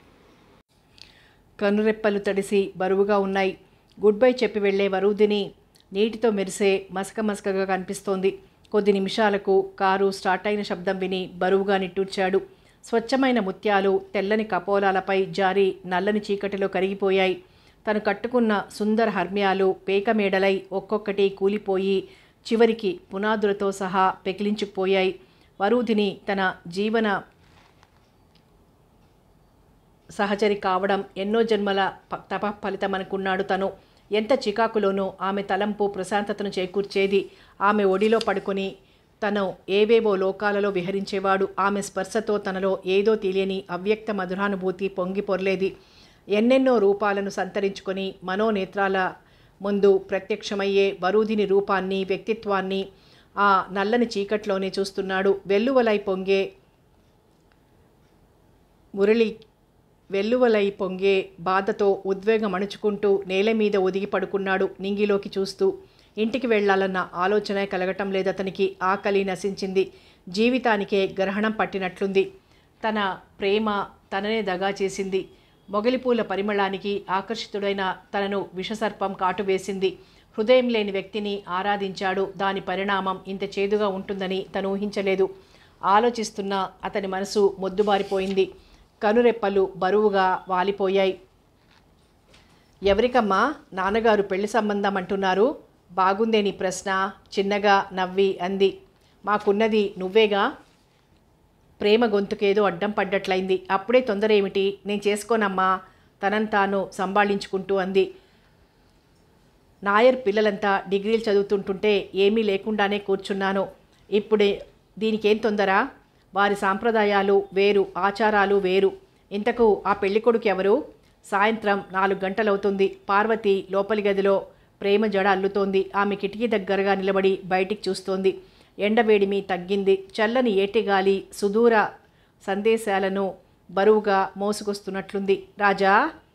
కనురెప్పలు తడిసి బరువుగా ఉన్నాయి గుడ్ బై చెప్పి వెళ్ళే వరూదిని నీటితో మెరిసే మసక మసకగా కనిపిస్తోంది కొద్ది నిమిషాలకు కారు స్టార్ట్ అయిన శబ్దం విని బరువుగా నిట్టూర్చాడు స్వచ్ఛమైన ముత్యాలు తెల్లని కపోలాలపై జారి నల్లని చీకటిలో కరిగిపోయాయి తను కట్టుకున్న సుందర హర్మ్యాలు పేకమేడలై ఒక్కొక్కటి కూలిపోయి చివరికి పునాదులతో సహా పెకిలించుకుపోయాయి వరూధిని తన జీవన సహచరి కావడం ఎన్నో జన్మల ప- తప ఫలితమనుకున్నాడు తను ఎంత చికాకులోనూ ఆమె తలంపు ప్రశాంతతను చేకూర్చేది ఆమె ఒడిలో పడుకొని తను ఏవేవో లోకాలలో విహరించేవాడు ఆమె స్పర్శతో తనలో ఏదో తెలియని అవ్యక్త మధురానుభూతి పొంగి పొర్లేది ఎన్నెన్నో రూపాలను సంతరించుకొని మనోనేత్రాల ముందు ప్రత్యక్షమయ్యే వరూధిని రూపాన్ని వ్యక్తిత్వాన్ని ఆ నల్లని చీకట్లోనే చూస్తున్నాడు వెల్లువలై పొంగే మురళి వెల్లువలై పొంగే బాధతో ఉద్వేగం అణుచుకుంటూ నేల మీద ఒదిగి పడుకున్నాడు నింగిలోకి చూస్తూ ఇంటికి వెళ్ళాలన్న ఆలోచన కలగటం లేదతనికి ఆకలి నశించింది జీవితానికే గ్రహణం పట్టినట్లుంది తన ప్రేమ తననే దగా చేసింది మొగలిపూల పరిమళానికి ఆకర్షితుడైన తనను విషసర్పం కాటువేసింది హృదయం లేని వ్యక్తిని ఆరాధించాడు దాని పరిణామం ఇంత చేదుగా ఉంటుందని తను ఊహించలేదు ఆలోచిస్తున్న అతని మనసు మొద్దుబారిపోయింది కనురెప్పలు బరువుగా వాలిపోయాయి ఎవరికమ్మా నాన్నగారు పెళ్లి సంబంధం అంటున్నారు బాగుందే నీ ప్రశ్న చిన్నగా నవ్వి అంది మాకున్నది నువ్వేగా ప్రేమ గొంతుకేదో అడ్డం పడ్డట్లయింది అప్పుడే తొందర ఏమిటి నేను చేసుకోనమ్మా తనని తాను సంభాళించుకుంటూ అంది నాయర్ పిల్లలంతా డిగ్రీలు చదువుతుంటుంటే ఏమీ లేకుండానే కూర్చున్నాను ఇప్పుడే దీనికేం తొందర వారి సాంప్రదాయాలు వేరు ఆచారాలు వేరు ఇంతకు ఆ పెళ్ళికొడుకు ఎవరు సాయంత్రం నాలుగు గంటలవుతుంది పార్వతి లోపలి గదిలో ప్రేమ జడ అల్లుతోంది ఆమె కిటికీ దగ్గరగా నిలబడి బయటికి చూస్తోంది ఎండవేడిమి తగ్గింది చల్లని ఏటిగాలి సుదూర సందేశాలను బరువుగా మోసుకొస్తున్నట్లుంది రాజా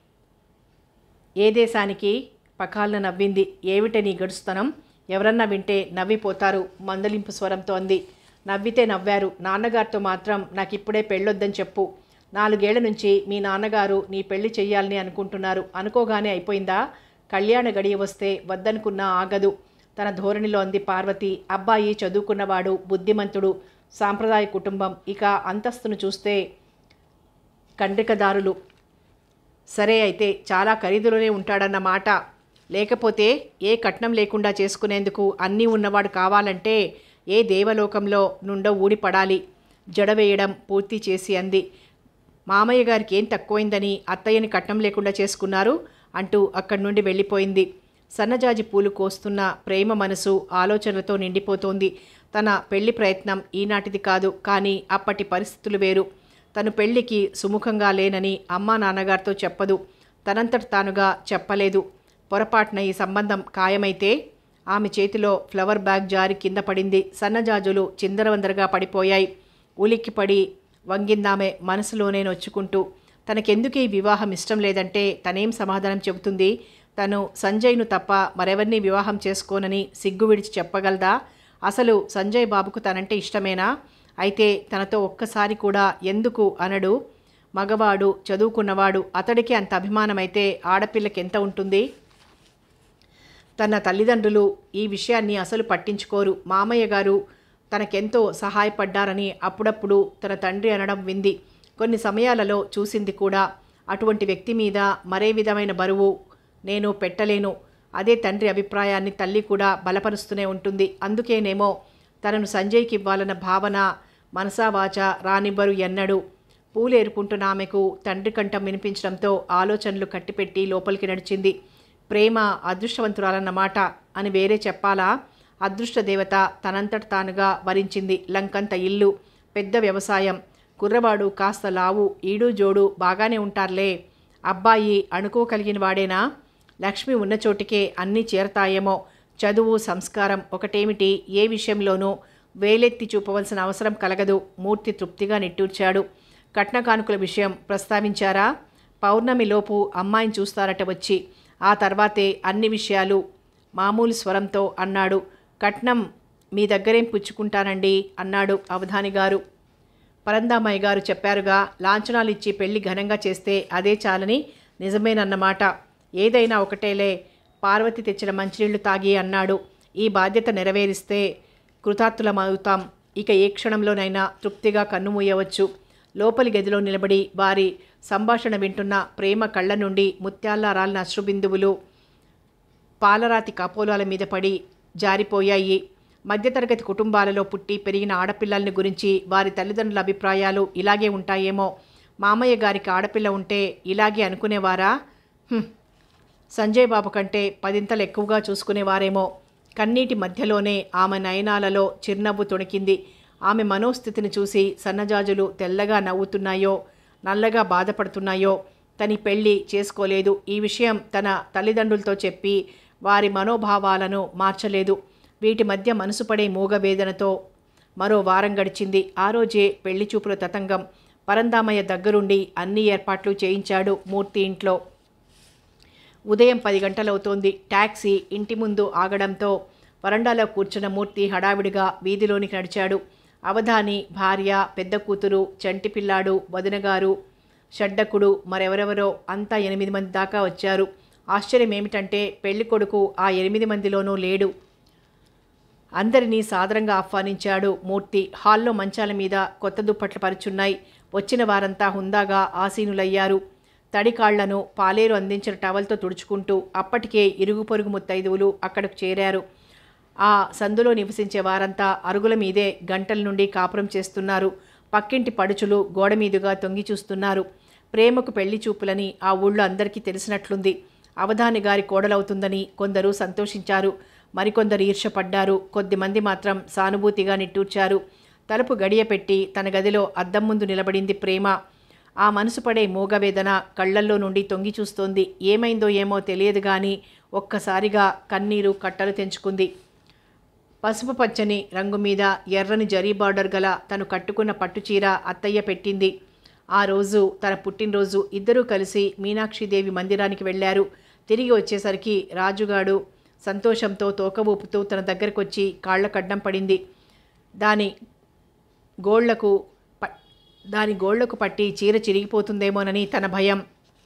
ఏ దేశానికి పకాలన నవ్వింది ఏమిటే నీ గడుస్తనం ఎవరన్నా వింటే నవ్విపోతారు మందలింపు స్వరంతో అంది నవ్వితే నవ్వారు నాన్నగారితో మాత్రం నాకు ఇప్పుడే పెళ్ళొద్దని చెప్పు నాలుగేళ్ల నుంచి మీ నాన్నగారు నీ పెళ్లి చెయ్యాలని అనుకుంటున్నారు అనుకోగానే అయిపోయిందా కళ్యాణ గడియ వస్తే వద్దనుకున్నా ఆగదు తన ధోరణిలో అంది పార్వతి అబ్బాయి చదువుకున్నవాడు బుద్ధిమంతుడు సాంప్రదాయ కుటుంబం ఇక అంతస్తును చూస్తే కండ్రికదారులు సరే అయితే చాలా ఖరీదులోనే ఉంటాడన్న మాట లేకపోతే ఏ కట్నం లేకుండా చేసుకునేందుకు అన్నీ ఉన్నవాడు కావాలంటే ఏ దేవలోకంలో నుండో ఊడిపడాలి జడవేయడం పూర్తి చేసి అంది మామయ్య గారికి ఏం తక్కువైందని అత్తయ్యని కట్నం లేకుండా చేసుకున్నారు అంటూ అక్కడి నుండి వెళ్ళిపోయింది సన్నజాజి పూలు కోస్తున్న ప్రేమ మనసు ఆలోచనలతో నిండిపోతోంది తన పెళ్లి ప్రయత్నం ఈనాటిది కాదు కానీ అప్పటి పరిస్థితులు వేరు తను పెళ్లికి సుముఖంగా లేనని అమ్మా నాన్నగారితో చెప్పదు తనంతట తానుగా చెప్పలేదు పొరపాటున ఈ సంబంధం ఖాయమైతే ఆమె చేతిలో ఫ్లవర్ బ్యాగ్ జారి కింద పడింది సన్నజాజులు చిందరవందరగా పడిపోయాయి ఉలిక్కిపడి వంగిందామె మనసులోనే నొచ్చుకుంటూ తనకెందుకు ఈ వివాహం ఇష్టం లేదంటే తనేం సమాధానం చెబుతుంది తను సంజయ్ను తప్ప మరెవరిని వివాహం చేసుకోనని సిగ్గు విడిచి చెప్పగలదా అసలు సంజయ్ బాబుకు తనంటే ఇష్టమేనా అయితే తనతో ఒక్కసారి కూడా ఎందుకు అనడు మగవాడు చదువుకున్నవాడు అతడికి అంత అభిమానమైతే ఆడపిల్లకి ఎంత ఉంటుంది తన తల్లిదండ్రులు ఈ విషయాన్ని అసలు పట్టించుకోరు మామయ్య గారు తనకెంతో సహాయపడ్డారని అప్పుడప్పుడు తన తండ్రి అనడం వింది కొన్ని సమయాలలో చూసింది కూడా అటువంటి వ్యక్తి మీద మరే విధమైన బరువు నేను పెట్టలేను అదే తండ్రి అభిప్రాయాన్ని తల్లి కూడా బలపరుస్తూనే ఉంటుంది అందుకేనేమో తనను సంజయ్కి ఇవ్వాలన్న భావన మనసావాచ రానివ్వరు ఎన్నడు పూలేరుకుంటున్న ఆమెకు తండ్రి కంఠం వినిపించడంతో ఆలోచనలు కట్టిపెట్టి లోపలికి నడిచింది ప్రేమ అదృష్టవంతురాలన్నమాట అని వేరే చెప్పాలా అదృష్ట దేవత తనంతట తానుగా వరించింది లంకంత ఇల్లు పెద్ద వ్యవసాయం కుర్రవాడు కాస్త లావు ఈడు జోడు బాగానే ఉంటారులే అబ్బాయి అణుకోగలిగిన వాడేనా లక్ష్మి ఉన్న చోటికే అన్నీ చేరతాయేమో చదువు సంస్కారం ఒకటేమిటి ఏ విషయంలోనూ వేలెత్తి చూపవలసిన అవసరం కలగదు మూర్తి తృప్తిగా నిట్టూర్చాడు కట్న కానుకల విషయం ప్రస్తావించారా పౌర్ణమిలోపు అమ్మాయిని చూస్తారట వచ్చి ఆ తర్వాతే అన్ని విషయాలు మామూలు స్వరంతో అన్నాడు కట్నం మీ దగ్గరేం పుచ్చుకుంటానండి అన్నాడు అవధాని గారు పరందామయ్య గారు చెప్పారుగా లాంఛనాలు ఇచ్చి పెళ్లి ఘనంగా చేస్తే అదే చాలని నిజమేనన్నమాట ఏదైనా ఒకటేలే పార్వతి తెచ్చిన మంచినీళ్లు తాగి అన్నాడు ఈ బాధ్యత నెరవేరిస్తే కృతార్థులమవుతాం ఇక ఏ క్షణంలోనైనా తృప్తిగా కన్నుమూయవచ్చు లోపలి గదిలో నిలబడి వారి సంభాషణ వింటున్న ప్రేమ కళ్ళ నుండి ముత్యాల్లా రాలిన అశ్రుబిందువులు పాలరాతి కపోలాల మీద పడి జారిపోయాయి మధ్యతరగతి కుటుంబాలలో పుట్టి పెరిగిన ఆడపిల్లల్ని గురించి వారి తల్లిదండ్రుల అభిప్రాయాలు ఇలాగే ఉంటాయేమో మామయ్య గారికి ఆడపిల్ల ఉంటే ఇలాగే అనుకునేవారా హ్మ్. సంజయ్ బాబు కంటే పదింతలు ఎక్కువగా చూసుకునేవారేమో కన్నీటి మధ్యలోనే ఆమె నయనాలలో చిరునవ్వు తొణికింది ఆమె మనోస్థితిని చూసి సన్నజాజులు తెల్లగా నవ్వుతున్నాయో నల్లగా బాధపడుతున్నాయో తని పెళ్లి చేసుకోలేదు ఈ విషయం తన తల్లిదండ్రులతో చెప్పి వారి మనోభావాలను మార్చలేదు వీటి మధ్య మనసు పడే మూగవేదనతో మరో వారం గడిచింది ఆ రోజే పెళ్లి చూపుల తతంగం పరందామయ్య దగ్గరుండి అన్ని ఏర్పాట్లు చేయించాడు మూర్తి ఇంట్లో ఉదయం పది గంటలవుతోంది ట్యాక్సీ ఇంటి ముందు ఆగడంతో వరండాలో కూర్చున్న మూర్తి హడావిడిగా వీధిలోనికి నడిచాడు అవధాని భార్య పెద్ద కూతురు చంటి పిల్లాడు వదినగారు షడ్డకుడు మరెవరెవరో అంతా ఎనిమిది మంది దాకా వచ్చారు ఆశ్చర్యం ఏమిటంటే పెళ్లి కొడుకు ఆ ఎనిమిది మందిలోనూ లేడు అందరినీ సాదరంగా ఆహ్వానించాడు మూర్తి హాల్లో మంచాల మీద కొత్త దుప్పట్లు పరుచున్నాయి వచ్చిన వారంతా హుందాగా ఆసీనులయ్యారు తడి కాళ్లను పాలేరు అందించిన టవల్తో తుడుచుకుంటూ అప్పటికే ఇరుగు పొరుగు ముత్తైదువులు అక్కడికి చేరారు ఆ సందులో నివసించే వారంతా అరుగుల మీదే గంటల నుండి కాపురం చేస్తున్నారు పక్కింటి పడుచులు గోడ మీదుగా తొంగి చూస్తున్నారు ప్రేమకు పెళ్లి చూపులని ఆ ఊళ్ళో అందరికీ తెలిసినట్లుంది అవధాని గారి కోడలవుతుందని కొందరు సంతోషించారు మరికొందరు ఈర్షపడ్డారు కొద్దిమంది మాత్రం సానుభూతిగా నిట్టూర్చారు తలుపు గడియ పెట్టి తన గదిలో అద్దం ముందు నిలబడింది ప్రేమ ఆ మనసు పడే మూగవేదన కళ్ళల్లో నుండి తొంగి చూస్తోంది ఏమైందో ఏమో తెలియదు కానీ ఒక్కసారిగా కన్నీరు కట్టలు తెంచుకుంది పసుపు పచ్చని రంగు మీద ఎర్రని జరీ బార్డర్ గల తను కట్టుకున్న పట్టుచీర అత్తయ్య పెట్టింది ఆ రోజు తన పుట్టినరోజు ఇద్దరూ కలిసి మీనాక్షిదేవి మందిరానికి వెళ్ళారు తిరిగి వచ్చేసరికి రాజుగాడు సంతోషంతో తోక ఊపుతూ తన దగ్గరకు వచ్చి కాళ్ళ కడ్డం పడింది దాని గోళ్లకు ప దాని గోళ్లకు పట్టి చీర చిరిగిపోతుందేమోనని తన భయం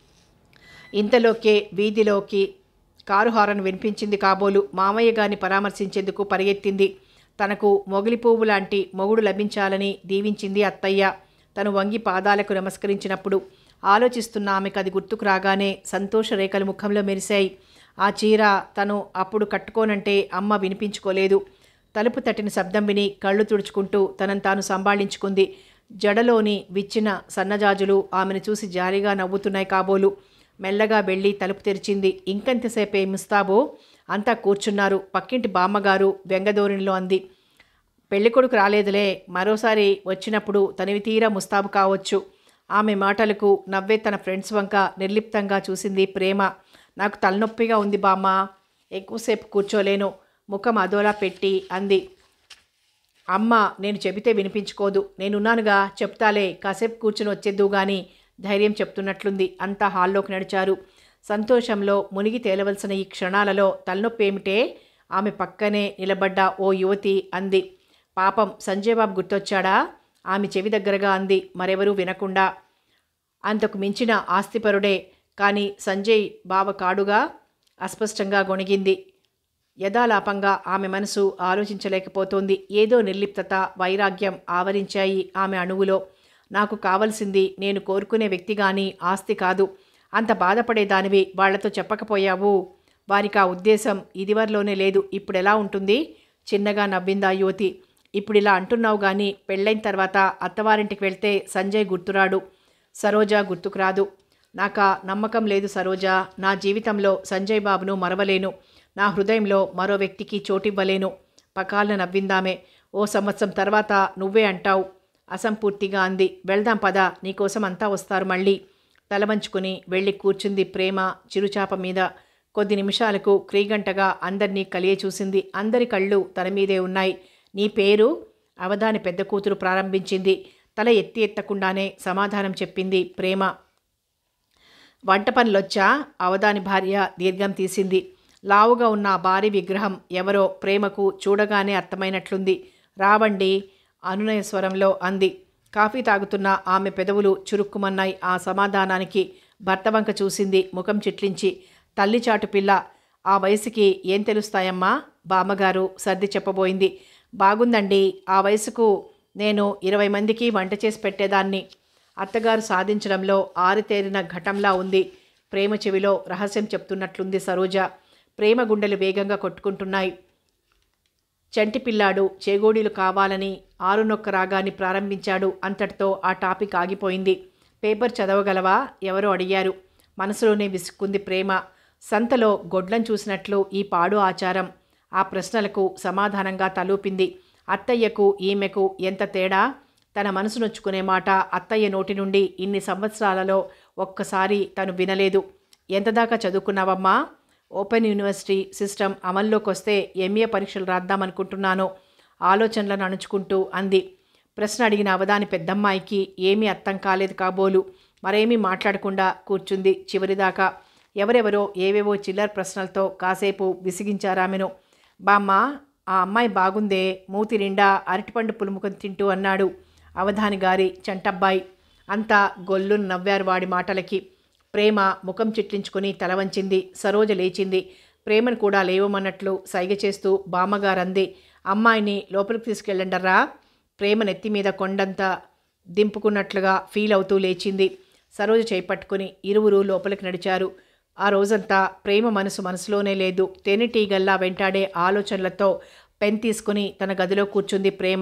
ఇంతలోకే వీధిలోకి కారు హారన్ వినిపించింది కాబోలు మామయ్య గారిని పరామర్శించేందుకు పరిగెత్తింది తనకు మొగిలి పువ్వు లాంటి మొగుడు లభించాలని దీవించింది అత్తయ్య తను వంగి పాదాలకు నమస్కరించినప్పుడు ఆలోచిస్తున్న ఆమెకు అది గుర్తుకు రాగానే సంతోష రేఖలు ముఖంలో మెరిశాయి ఆ చీర తను అప్పుడు కట్టుకోనంటే అమ్మ వినిపించుకోలేదు తలుపు తట్టిన శబ్దం విని కళ్ళు తుడుచుకుంటూ తనను తాను సంభాళించుకుంది జడలోని విచ్చిన సన్నజాజులు ఆమెను చూసి జాలిగా నవ్వుతున్నాయి కాబోలు మెల్లగా వెళ్ళి తలుపు తెరిచింది ఇంకెంతసేపే ముస్తాబో అంతా కూర్చున్నారు పక్కింటి బామ్మగారు వెంగదోరినిలో అంది పెళ్ళికొడుకు రాలేదులే మరోసారి వచ్చినప్పుడు తనివి తీరా ముస్తాబు కావచ్చు ఆమె మాటలకు నవ్వే తన ఫ్రెండ్స్ వంక నిర్లిప్తంగా చూసింది ప్రేమ నాకు తలనొప్పిగా ఉంది బామ్మ ఎక్కువసేపు కూర్చోలేను ముఖం అదోలా పెట్టి అంది అమ్మ నేను చెబితే వినిపించుకోదు నేనున్నానుగా చెప్తాలే కాసేపు కూర్చుని వచ్చేద్దు గాని ధైర్యం చెప్తున్నట్లుంది అంతా హాల్లోకి నడిచారు సంతోషంలో మునిగి తేలవలసిన ఈ క్షణాలలో తలనొప్పి ఏమిటే ఆమె పక్కనే నిలబడ్డ ఓ యువతి అంది పాపం సంజయ్ బాబు గుర్తొచ్చాడా ఆమె చెవి దగ్గరగా అంది మరెవరూ వినకుండా అంతకు మించిన ఆస్తిపరుడే కానీ సంజయ్ బావ కాడుగా అస్పష్టంగా గొణిగింది యథాలాపంగా ఆమె మనసు ఆలోచించలేకపోతోంది ఏదో నిర్లిప్తత వైరాగ్యం ఆవరించాయి ఆమె అణువులో నాకు కావలసింది నేను కోరుకునే వ్యక్తి గాని ఆస్తి కాదు అంత బాధపడేదానివి వాళ్లతో చెప్పకపోయావు వారికి ఆ ఉద్దేశం ఇదివరలోనే లేదు ఇప్పుడు ఎలా ఉంటుంది చిన్నగా నవ్విందా యువతి ఇప్పుడు ఇలా అంటున్నావు కానీ పెళ్ళైన తర్వాత అత్తవారింటికి వెళ్తే సంజయ్ గుర్తురాడు సరోజ గుర్తుకురాదు నాకా నమ్మకం లేదు సరోజ నా జీవితంలో సంజయ్ బాబును మరవలేను నా హృదయంలో మరో వ్యక్తికి చోటివ్వలేను పకాలను నవ్విందామే ఓ సంవత్సరం తర్వాత నువ్వే అంటావు అసంపూర్తిగా అంది వెళ్దాం పద నీకోసం అంతా వస్తారు మళ్ళీ తలవంచుకుని వెళ్ళి కూర్చుంది ప్రేమ చిరుచాప మీద కొద్ది నిమిషాలకు క్రీగంటగా అందరినీ కలియ చూసింది అందరి కళ్ళు తన మీదే ఉన్నాయి నీ పేరు అవధాని పెద్ద కూతురు ప్రారంభించింది తల ఎత్తి ఎత్తకుండానే సమాధానం చెప్పింది ప్రేమ వంట పనులొచ్చా అవదాని భార్య దీర్ఘం తీసింది లావుగా ఉన్న ఆ భారీ విగ్రహం ఎవరో ప్రేమకు చూడగానే అర్థమైనట్లుంది రావండి అనునయ స్వరంలో అంది కాఫీ తాగుతున్న ఆమె పెదవులు చురుక్కుమన్నాయి ఆ సమాధానానికి భర్త వంక చూసింది ముఖం చిట్లించి తల్లి చాటు పిల్ల ఆ వయసుకి ఏం తెలుస్తాయమ్మా బామ్మగారు సర్ది చెప్పబోయింది బాగుందండి ఆ వయసుకు నేను ఇరవై మందికి వంట చేసి పెట్టేదాన్ని అత్తగారు సాధించడంలో ఆరితేరిన ఘటంలా ఉంది ప్రేమ చెవిలో రహస్యం చెప్తున్నట్లుంది సరోజ ప్రేమ గుండెలు వేగంగా కొట్టుకుంటున్నాయి చంటి పిల్లాడు చేగోడీలు కావాలని ఆరునొక్క రాగాన్ని ప్రారంభించాడు అంతటితో ఆ టాపిక్ ఆగిపోయింది పేపర్ చదవగలవా ఎవరో అడిగారు మనసులోనే విసుక్కుంది ప్రేమ సంతలో గొడ్లను చూసినట్లు ఈ పాడు ఆచారం ఆ ప్రశ్నలకు సమాధానంగా తలూపింది అత్తయ్యకు ఈమెకు ఎంత తేడా తన మనసు నొచ్చుకునే మాట అత్తయ్య నోటి నుండి ఇన్ని సంవత్సరాలలో ఒక్కసారి తను వినలేదు ఎంతదాకా చదువుకున్నావమ్మా ఓపెన్ యూనివర్సిటీ సిస్టమ్ అమల్లోకి వస్తే ఎంఏ పరీక్షలు రాద్దామనుకుంటున్నాను ఆలోచనలను అణుచుకుంటూ అంది ప్రశ్న అడిగిన అవదాని పెద్దమ్మాయికి ఏమీ అర్థం కాలేదు కాబోలు మరేమీ మాట్లాడకుండా కూర్చుంది చివరిదాకా ఎవరెవరో ఏవేవో చిల్లర ప్రశ్నలతో కాసేపు విసిగించారామెను బామ్మ ఆ అమ్మాయి బాగుందే మూతి నిండా అరటిపండు పులుముకొని తింటూ అన్నాడు అవధాని గారి చంటబ్బాయి అంతా గొల్లు నవ్వారు వాడి మాటలకి ప్రేమ ముఖం చిట్లించుకుని తల వంచింది సరోజ లేచింది ప్రేమను కూడా లేవమన్నట్లు సైగ చేస్తూ బామ్మగారంది అమ్మాయిని లోపలికి తీసుకెళ్ళండర్రా ప్రేమ నెత్తి మీద కొండంత దింపుకున్నట్లుగా ఫీల్ అవుతూ లేచింది సరోజ చేపట్టుకుని ఇరువురు లోపలికి నడిచారు ఆ రోజంతా ప్రేమ మనసు మనసులోనే లేదు తేనెటీగల్లా వెంటాడే ఆలోచనలతో పెన్ తీసుకుని తన గదిలో కూర్చుంది ప్రేమ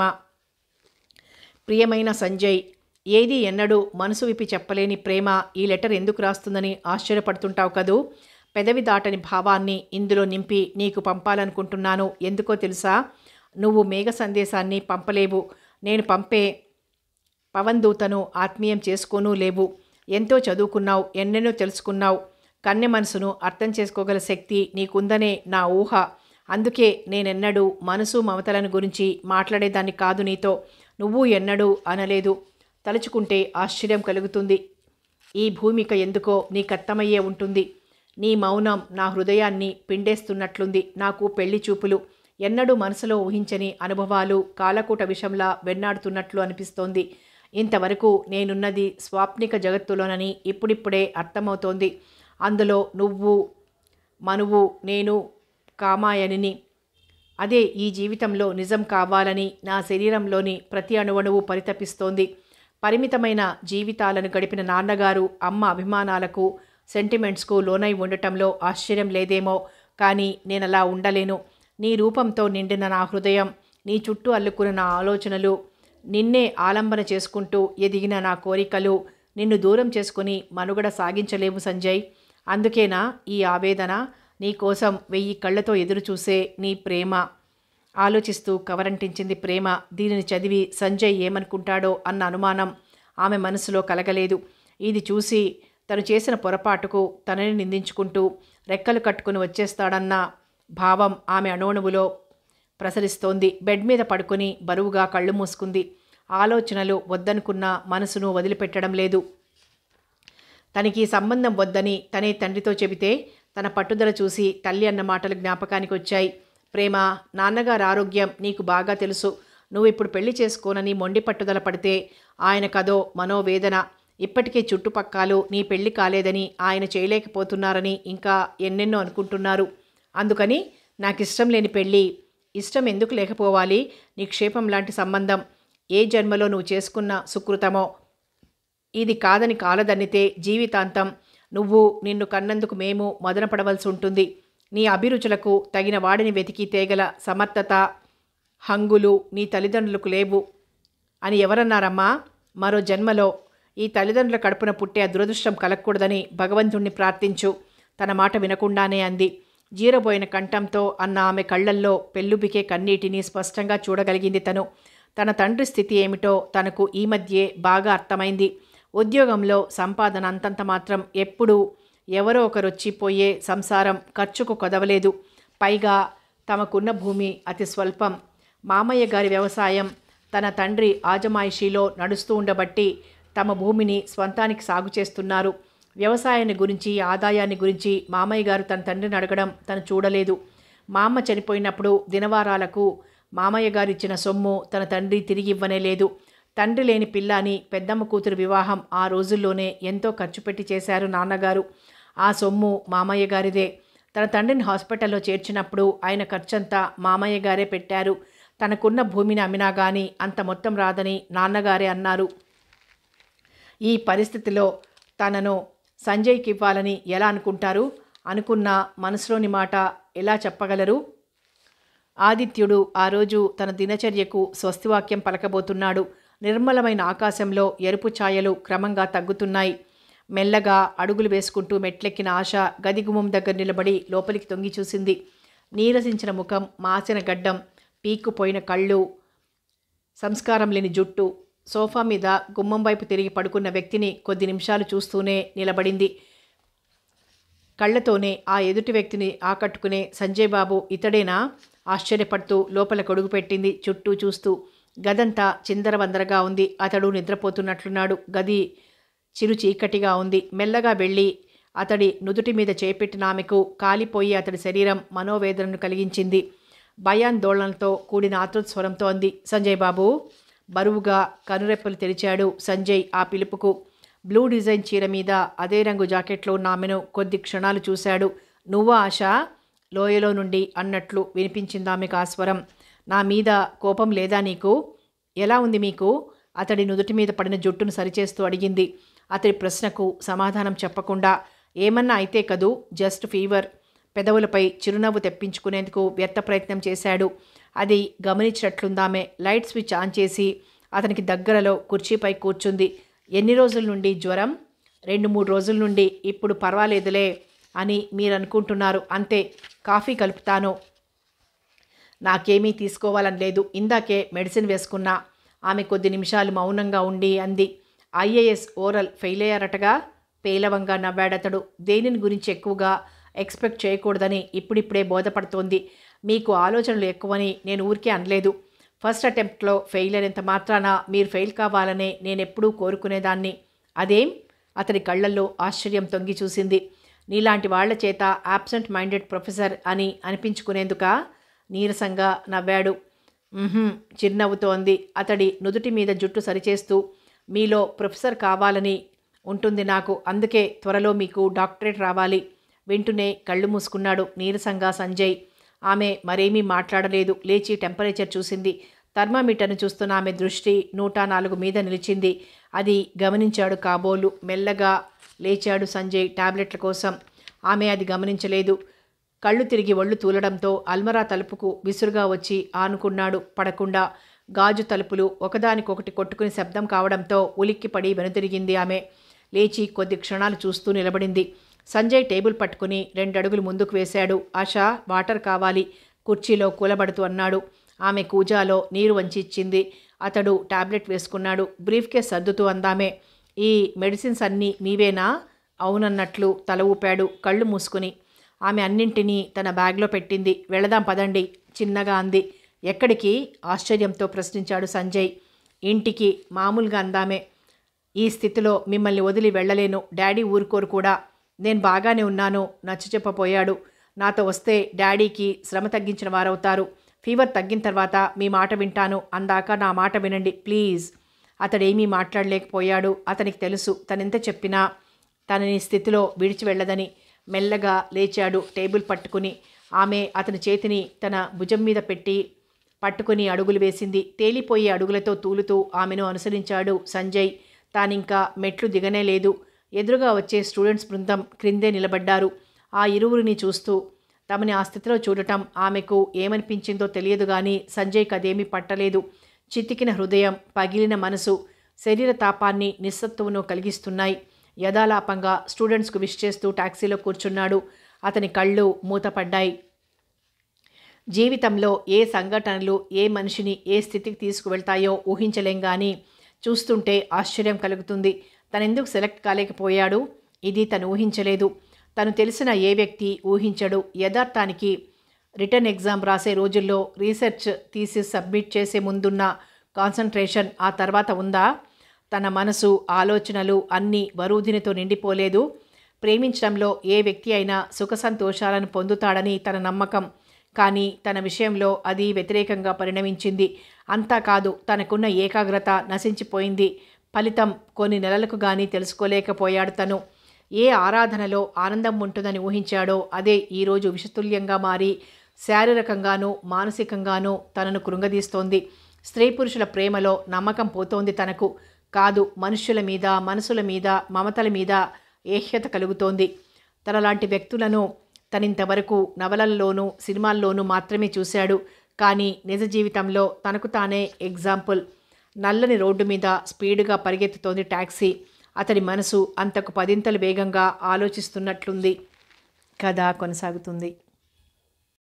ప్రియమైన సంజయ్ ఏది ఎన్నడూ మనసు విప్పి చెప్పలేని ప్రేమ ఈ లెటర్ ఎందుకు రాస్తుందని ఆశ్చర్యపడుతుంటావు కదూ పెదవి దాటని భావాన్ని ఇందులో నింపి నీకు పంపాలనుకుంటున్నాను ఎందుకో తెలుసా నువ్వు మేఘ సందేశాన్ని పంపలేవు నేను పంపే పవన్ దూతను ఆత్మీయం చేసుకోనూ లేవు ఎంతో చదువుకున్నావు ఎన్నెన్నో తెలుసుకున్నావు కన్నె మనసును అర్థం చేసుకోగల శక్తి నీకుందనే నా ఊహ అందుకే నేనెన్నడూ మనసు మమతలను గురించి మాట్లాడేదాన్ని కాదు నీతో నువ్వు ఎన్నడూ అనలేదు తలుచుకుంటే ఆశ్చర్యం కలుగుతుంది ఈ భూమిక ఎందుకో నీకర్థమయ్యే ఉంటుంది నీ మౌనం నా హృదయాన్ని పిండేస్తున్నట్లుంది నాకు పెళ్లి చూపులు ఎన్నడూ మనసులో ఊహించని అనుభవాలు కాలకూట విషంలా వెన్నాడుతున్నట్లు అనిపిస్తోంది ఇంతవరకు నేనున్నది స్వాప్నిక జగత్తులోనని ఇప్పుడిప్పుడే అర్థమవుతోంది అందులో నువ్వు మనువు నేను కామాయనిని అదే ఈ జీవితంలో నిజం కావాలని నా శరీరంలోని ప్రతి అణువణువు పరితపిస్తోంది పరిమితమైన జీవితాలను గడిపిన నాన్నగారు అమ్మ అభిమానాలకు సెంటిమెంట్స్కు లోనై ఉండటంలో ఆశ్చర్యం లేదేమో కానీ నేనలా ఉండలేను నీ రూపంతో నిండిన నా హృదయం నీ చుట్టూ అల్లుకున్న నా ఆలోచనలు నిన్నే ఆలంబన చేసుకుంటూ ఎదిగిన నా కోరికలు నిన్ను దూరం చేసుకుని మనుగడ సాగించలేవు సంజయ్ అందుకేనా ఈ ఆవేదన నీ కోసం వెయ్యి కళ్ళతో ఎదురుచూసే నీ ప్రేమ ఆలోచిస్తూ కవరంటించింది ప్రేమ దీనిని చదివి సంజయ్ ఏమనుకుంటాడో అన్న అనుమానం ఆమె మనసులో కలగలేదు ఇది చూసి తను చేసిన పొరపాటుకు తనని నిందించుకుంటూ రెక్కలు కట్టుకుని వచ్చేస్తాడన్న భావం ఆమె అణువణువులో ప్రసరిస్తోంది బెడ్ మీద పడుకొని బరువుగా కళ్ళు మూసుకుంది ఆలోచనలు వద్దనుకున్న మనసును వదిలిపెట్టడం లేదు తనకి ఈ సంబంధం వద్దని తనే తండ్రితో చెబితే తన పట్టుదల చూసి తల్లి అన్న మాటలు జ్ఞాపకానికి వచ్చాయి ప్రేమ నాన్నగారి ఆరోగ్యం నీకు బాగా తెలుసు నువ్వు ఇప్పుడు పెళ్లి చేసుకోనని మొండి పట్టుదల పడితే ఆయన కదో మనోవేదన ఇప్పటికే చుట్టుపక్కలు నీ పెళ్లి కాలేదని ఆయన చేయలేకపోతున్నారని ఇంకా ఎన్నెన్నో అనుకుంటున్నారు అందుకని నాకు ఇష్టం లేని పెళ్ళి ఇష్టం ఎందుకు లేకపోవాలి నీ క్షేపం లాంటి సంబంధం ఏ జన్మలో నువ్వు చేసుకున్న సుకృతమో ఇది కాదని కాలదన్నితే జీవితాంతం నువ్వు నిన్ను కన్నందుకు మేము మదనపడవలసి ఉంటుంది నీ అభిరుచులకు తగిన వాడిని వెతికి తేగల సమర్థత హంగులు నీ తల్లిదండ్రులకు లేవు అని ఎవరన్నారమ్మా మరో జన్మలో ఈ తల్లిదండ్రుల కడుపున పుట్టే ఆ దురదృష్టం కలగకూడదని భగవంతుణ్ణి ప్రార్థించు తన మాట వినకుండానే అంది జీరబోయిన కంఠంతో అన్న ఆమె కళ్ళల్లో పెళ్ళుబికే కన్నీటిని స్పష్టంగా చూడగలిగింది తను తన తండ్రి స్థితి ఏమిటో తనకు ఈ మధ్యే బాగా అర్థమైంది ఉద్యోగంలో సంపాదన అంతంత మాత్రం ఎప్పుడూ ఎవరో ఒకరు వచ్చిపోయే సంసారం ఖర్చుకు కొదవలేదు పైగా తమకున్న భూమి అతి స్వల్పం మామయ్య గారి వ్యవసాయం తన తండ్రి ఆజమాయిషీలో నడుస్తూ ఉండబట్టి తమ భూమిని స్వంతానికి సాగు చేస్తున్నారు వ్యవసాయాన్ని గురించి ఆదాయాన్ని గురించి మామయ్య గారు తన తండ్రిని అడగడం తను చూడలేదు మా అమ్మ చనిపోయినప్పుడు దినవారాలకు మామయ్య గారు ఇచ్చిన సొమ్ము తన తండ్రి తిరిగి ఇవ్వనే లేదు తండ్రి లేని పిల్ల అని పెద్దమ్మ కూతురు వివాహం ఆ రోజుల్లోనే ఎంతో ఖర్చు పెట్టి చేశారు నాన్నగారు ఆ సొమ్ము మామయ్య గారిదే తన తండ్రిని హాస్పిటల్లో చేర్చినప్పుడు ఆయన ఖర్చంతా మామయ్య గారే పెట్టారు తనకున్న భూమిని అమ్మినా కానీ అంత మొత్తం రాదని నాన్నగారే అన్నారు ఈ పరిస్థితిలో తనను సంజయ్కి ఇవ్వాలని ఎలా అనుకుంటారు అనుకున్న మనసులోని మాట ఎలా చెప్పగలరు ఆదిత్యుడు ఆ రోజు తన దినచర్యకు స్వస్తివాక్యం పలకబోతున్నాడు నిర్మలమైన ఆకాశంలో ఎరుపు ఛాయలు క్రమంగా తగ్గుతున్నాయి మెల్లగా అడుగులు వేసుకుంటూ మెట్లెక్కిన ఆశ గదిగుమ్మం దగ్గర నిలబడి లోపలికి తొంగి చూసింది నీరసించిన ముఖం మాసిన గడ్డం పీక్కుపోయిన కళ్ళు సంస్కారం లేని జుట్టు సోఫా మీద గుమ్మం వైపు తిరిగి పడుకున్న వ్యక్తిని కొద్ది నిమిషాలు చూస్తూనే నిలబడింది కళ్ళతోనే ఆ ఎదుటి వ్యక్తిని ఆకట్టుకునే సంజయ్ బాబు ఇతడేనా ఆశ్చర్యపడుతూ లోపల కొడుగు పెట్టింది చుట్టూ చూస్తూ గదంతా చిందరవందరగా ఉంది అతడు నిద్రపోతున్నట్లున్నాడు గది చిరు చీకటిగా ఉంది మెల్లగా వెళ్ళి అతడి నుదుటి మీద చేపెట్టిన ఆమెకు కాలిపోయి అతడి శరీరం మనోవేదనను కలిగించింది భయాందోళనలతో కూడిన ఆతృస్వరంతో అంది సంజయ్ బాబు బరువుగా కనురెప్పలు తెరిచాడు సంజయ్ ఆ పిలుపుకు బ్లూ డిజైన్ చీర మీద అదే రంగు జాకెట్లో ఉన్న ఆమెను కొద్ది క్షణాలు చూశాడు నువ్వా ఆశ లోయలో నుండి అన్నట్లు వినిపించింది ఆమెకు ఆ స్వరం నా మీద కోపం లేదా నీకు ఎలా ఉంది మీకు అతడి నుదుటి మీద పడిన జుట్టును సరిచేస్తూ అడిగింది అతడి ప్రశ్నకు సమాధానం చెప్పకుండా ఏమన్నా అయితే కదూ జస్ట్ ఫీవర్ పెదవులపై చిరునవ్వు తెప్పించుకునేందుకు వ్యర్థ ప్రయత్నం చేశాడు అది గమనించినట్లుందామె లైట్ స్విచ్ ఆన్ చేసి అతనికి దగ్గరలో కుర్చీపై కూర్చుంది ఎన్ని రోజుల నుండి జ్వరం రెండు మూడు రోజుల నుండి ఇప్పుడు పర్వాలేదులే అని మీరు అనుకుంటున్నారు అంతే కాఫీ కలుపుతాను నాకేమీ తీసుకోవాలని లేదు ఇందాకే మెడిసిన్ వేసుకున్నా ఆమె కొద్ది నిమిషాలు మౌనంగా ఉండి అంది ఐఏఎస్ ఓరల్ ఫెయిల్ అయ్యారటగా పేలవంగా నవ్వాడతడు దేనిని గురించి ఎక్కువగా ఎక్స్పెక్ట్ చేయకూడదని ఇప్పుడిప్పుడే బోధపడుతోంది మీకు ఆలోచనలు ఎక్కువని నేను ఊరికే అనలేదు ఫస్ట్ అటెంప్ట్లో ఫెయిల్ అయినంత మాత్రాన మీరు ఫెయిల్ కావాలనే నేను ఎప్పుడూ కోరుకునేదాన్ని అదేం అతని కళ్ళల్లో ఆశ్చర్యం తొంగి చూసింది నీలాంటి వాళ్ల చేత యాబ్సెంట్ మైండెడ్ ప్రొఫెసర్ అని అనిపించుకునేందుక నీరసంగా నవ్వాడు "ఉహుం," చిరునవ్వుతో అంది అతడి నుదుటి మీద జుట్టు సరిచేస్తూ మీలో ప్రొఫెసర్ కావాలని ఉంటుంది నాకు అందుకే త్వరలో మీకు డాక్టరేట్ రావాలి వింటూనే కళ్ళు మూసుకున్నాడు నీరసంగా సంజయ్ ఆమె మరేమీ మాట్లాడలేదు లేచి టెంపరేచర్ చూసింది థర్మామీటర్ను చూస్తున్న ఆమె దృష్టి నూట నాలుగు మీద నిలిచింది అది గమనించాడు కాబోలు మెల్లగా లేచాడు సంజయ్ టాబ్లెట్ల కోసం ఆమె అది గమనించలేదు కళ్ళు తిరిగి ఒళ్ళు తూలడంతో అల్మరా తలుపుకు విసురుగా వచ్చి ఆనుకున్నాడు పడకుండా గాజు తలుపులు ఒకదానికొకటి కొట్టుకుని శబ్దం కావడంతో ఉలిక్కిపడి వెనుతిరిగింది ఆమె లేచి కొద్ది క్షణాలు చూస్తూ నిలబడింది సంజయ్ టేబుల్ పట్టుకుని రెండడుగులు ముందుకు వేశాడు ఆశ వాటర్ కావాలి కుర్చీలో కూలబడుతూ అన్నాడు ఆమె కూజాలో నీరు వంచి ఇచ్చింది అతడు టాబ్లెట్ వేసుకున్నాడు బ్రీఫ్ కేస్ సర్దుతూ అందామే ఈ మెడిసిన్స్ అన్నీ మీవేనా అవునన్నట్లు తల ఊపాడు కళ్ళు మూసుకుని ఆమె అన్నింటినీ తన బ్యాగ్లో పెట్టింది వెళదాం పదండి చిన్నగా అంది ఎక్కడికి ఆశ్చర్యంతో ప్రశ్నించాడు సంజయ్ ఇంటికి మామూలుగా అందామే ఈ స్థితిలో మిమ్మల్ని వదిలి వెళ్ళలేను డాడీ ఊరుకోరు కూడా నేను బాగానే ఉన్నాను నచ్చ చెప్పపోయాడు నాతో వస్తే డాడీకి శ్రమ తగ్గించిన వారవుతారు ఫీవర్ తగ్గిన తర్వాత మీ మాట వింటాను అందాక నా మాట వినండి ప్లీజ్ అతడేమీ మాట్లాడలేకపోయాడు అతనికి తెలుసు తనెంత చెప్పినా తనని స్థితిలో విడిచి వెళ్ళదని మెల్లగా లేచాడు టేబుల్ పట్టుకుని ఆమె అతని చేతిని తన భుజం మీద పెట్టి పట్టుకుని అడుగులు వేసింది తేలిపోయే అడుగులతో తూలుతూ ఆమెను అనుసరించాడు సంజయ్ తానింకా మెట్లు దిగనే లేదు ఎదురుగా వచ్చే స్టూడెంట్స్ బృందం క్రిందే నిలబడ్డారు ఆ ఇరువురిని చూస్తూ తమని ఆ స్థితిలో చూడటం ఆమెకు ఏమనిపించిందో తెలియదు కానీ సంజయ్కి అదేమీ పట్టలేదు చితికిన హృదయం పగిలిన మనసు శరీర తాపాన్ని నిస్సత్తువును కలిగిస్తున్నాయి యథాలాపంగా స్టూడెంట్స్కు విష్ చేస్తూ టాక్సీలో కూర్చున్నాడు అతని కళ్ళు మూతపడ్డాయి జీవితంలో ఏ సంఘటనలు ఏ మనిషిని ఏ స్థితికి తీసుకువెళ్తాయో ఊహించలేం కానీ చూస్తుంటే ఆశ్చర్యం కలుగుతుంది తనెందుకు సెలెక్ట్ కాలేకపోయాడు ఇది తను ఊహించలేదు తను తెలిసిన ఏ వ్యక్తి ఊహించడు యథార్థానికి రిటర్న్ ఎగ్జామ్ రాసే రోజుల్లో రీసెర్చ్ తీసి సబ్మిట్ చేసే ముందున్న కాన్సన్ట్రేషన్ ఆ తర్వాత ఉందా తన మనసు ఆలోచనలు అన్నీ వరూధినితో నిండిపోలేదు ప్రేమించడంలో ఏ వ్యక్తి అయినా సుఖ సంతోషాలను పొందుతాడని తన నమ్మకం కానీ తన విషయంలో అది వ్యతిరేకంగా పరిణమించింది అంతా కాదు తనకున్న ఏకాగ్రత నశించిపోయింది ఫలితం కొన్ని నెలలకు గాని తెలుసుకోలేకపోయాడు తను ఏ ఆరాధనలో ఆనందం ఉంటుందని ఊహించాడో అదే ఈరోజు విషతుల్యంగా మారి శారీరకంగానూ మానసికంగానూ తనను కృంగదీస్తోంది స్త్రీ పురుషుల ప్రేమలో నమ్మకం పోతోంది తనకు కాదు మనుష్యుల మీద మనసుల మీద మమతల మీద ఏహ్యత కలుగుతోంది తనలాంటి వ్యక్తులను తనింతవరకు నవలల్లోనూ సినిమాల్లోనూ మాత్రమే చూశాడు కానీ నిజ జీవితంలో తనకు తానే ఎగ్జాంపుల్ నల్లని రోడ్డు మీద స్పీడుగా పరిగెత్తుతోంది ట్యాక్సీ అతడి మనసు అంతకు పదింతలు వేగంగా ఆలోచిస్తున్నట్లుంది కథ కొనసాగుతుంది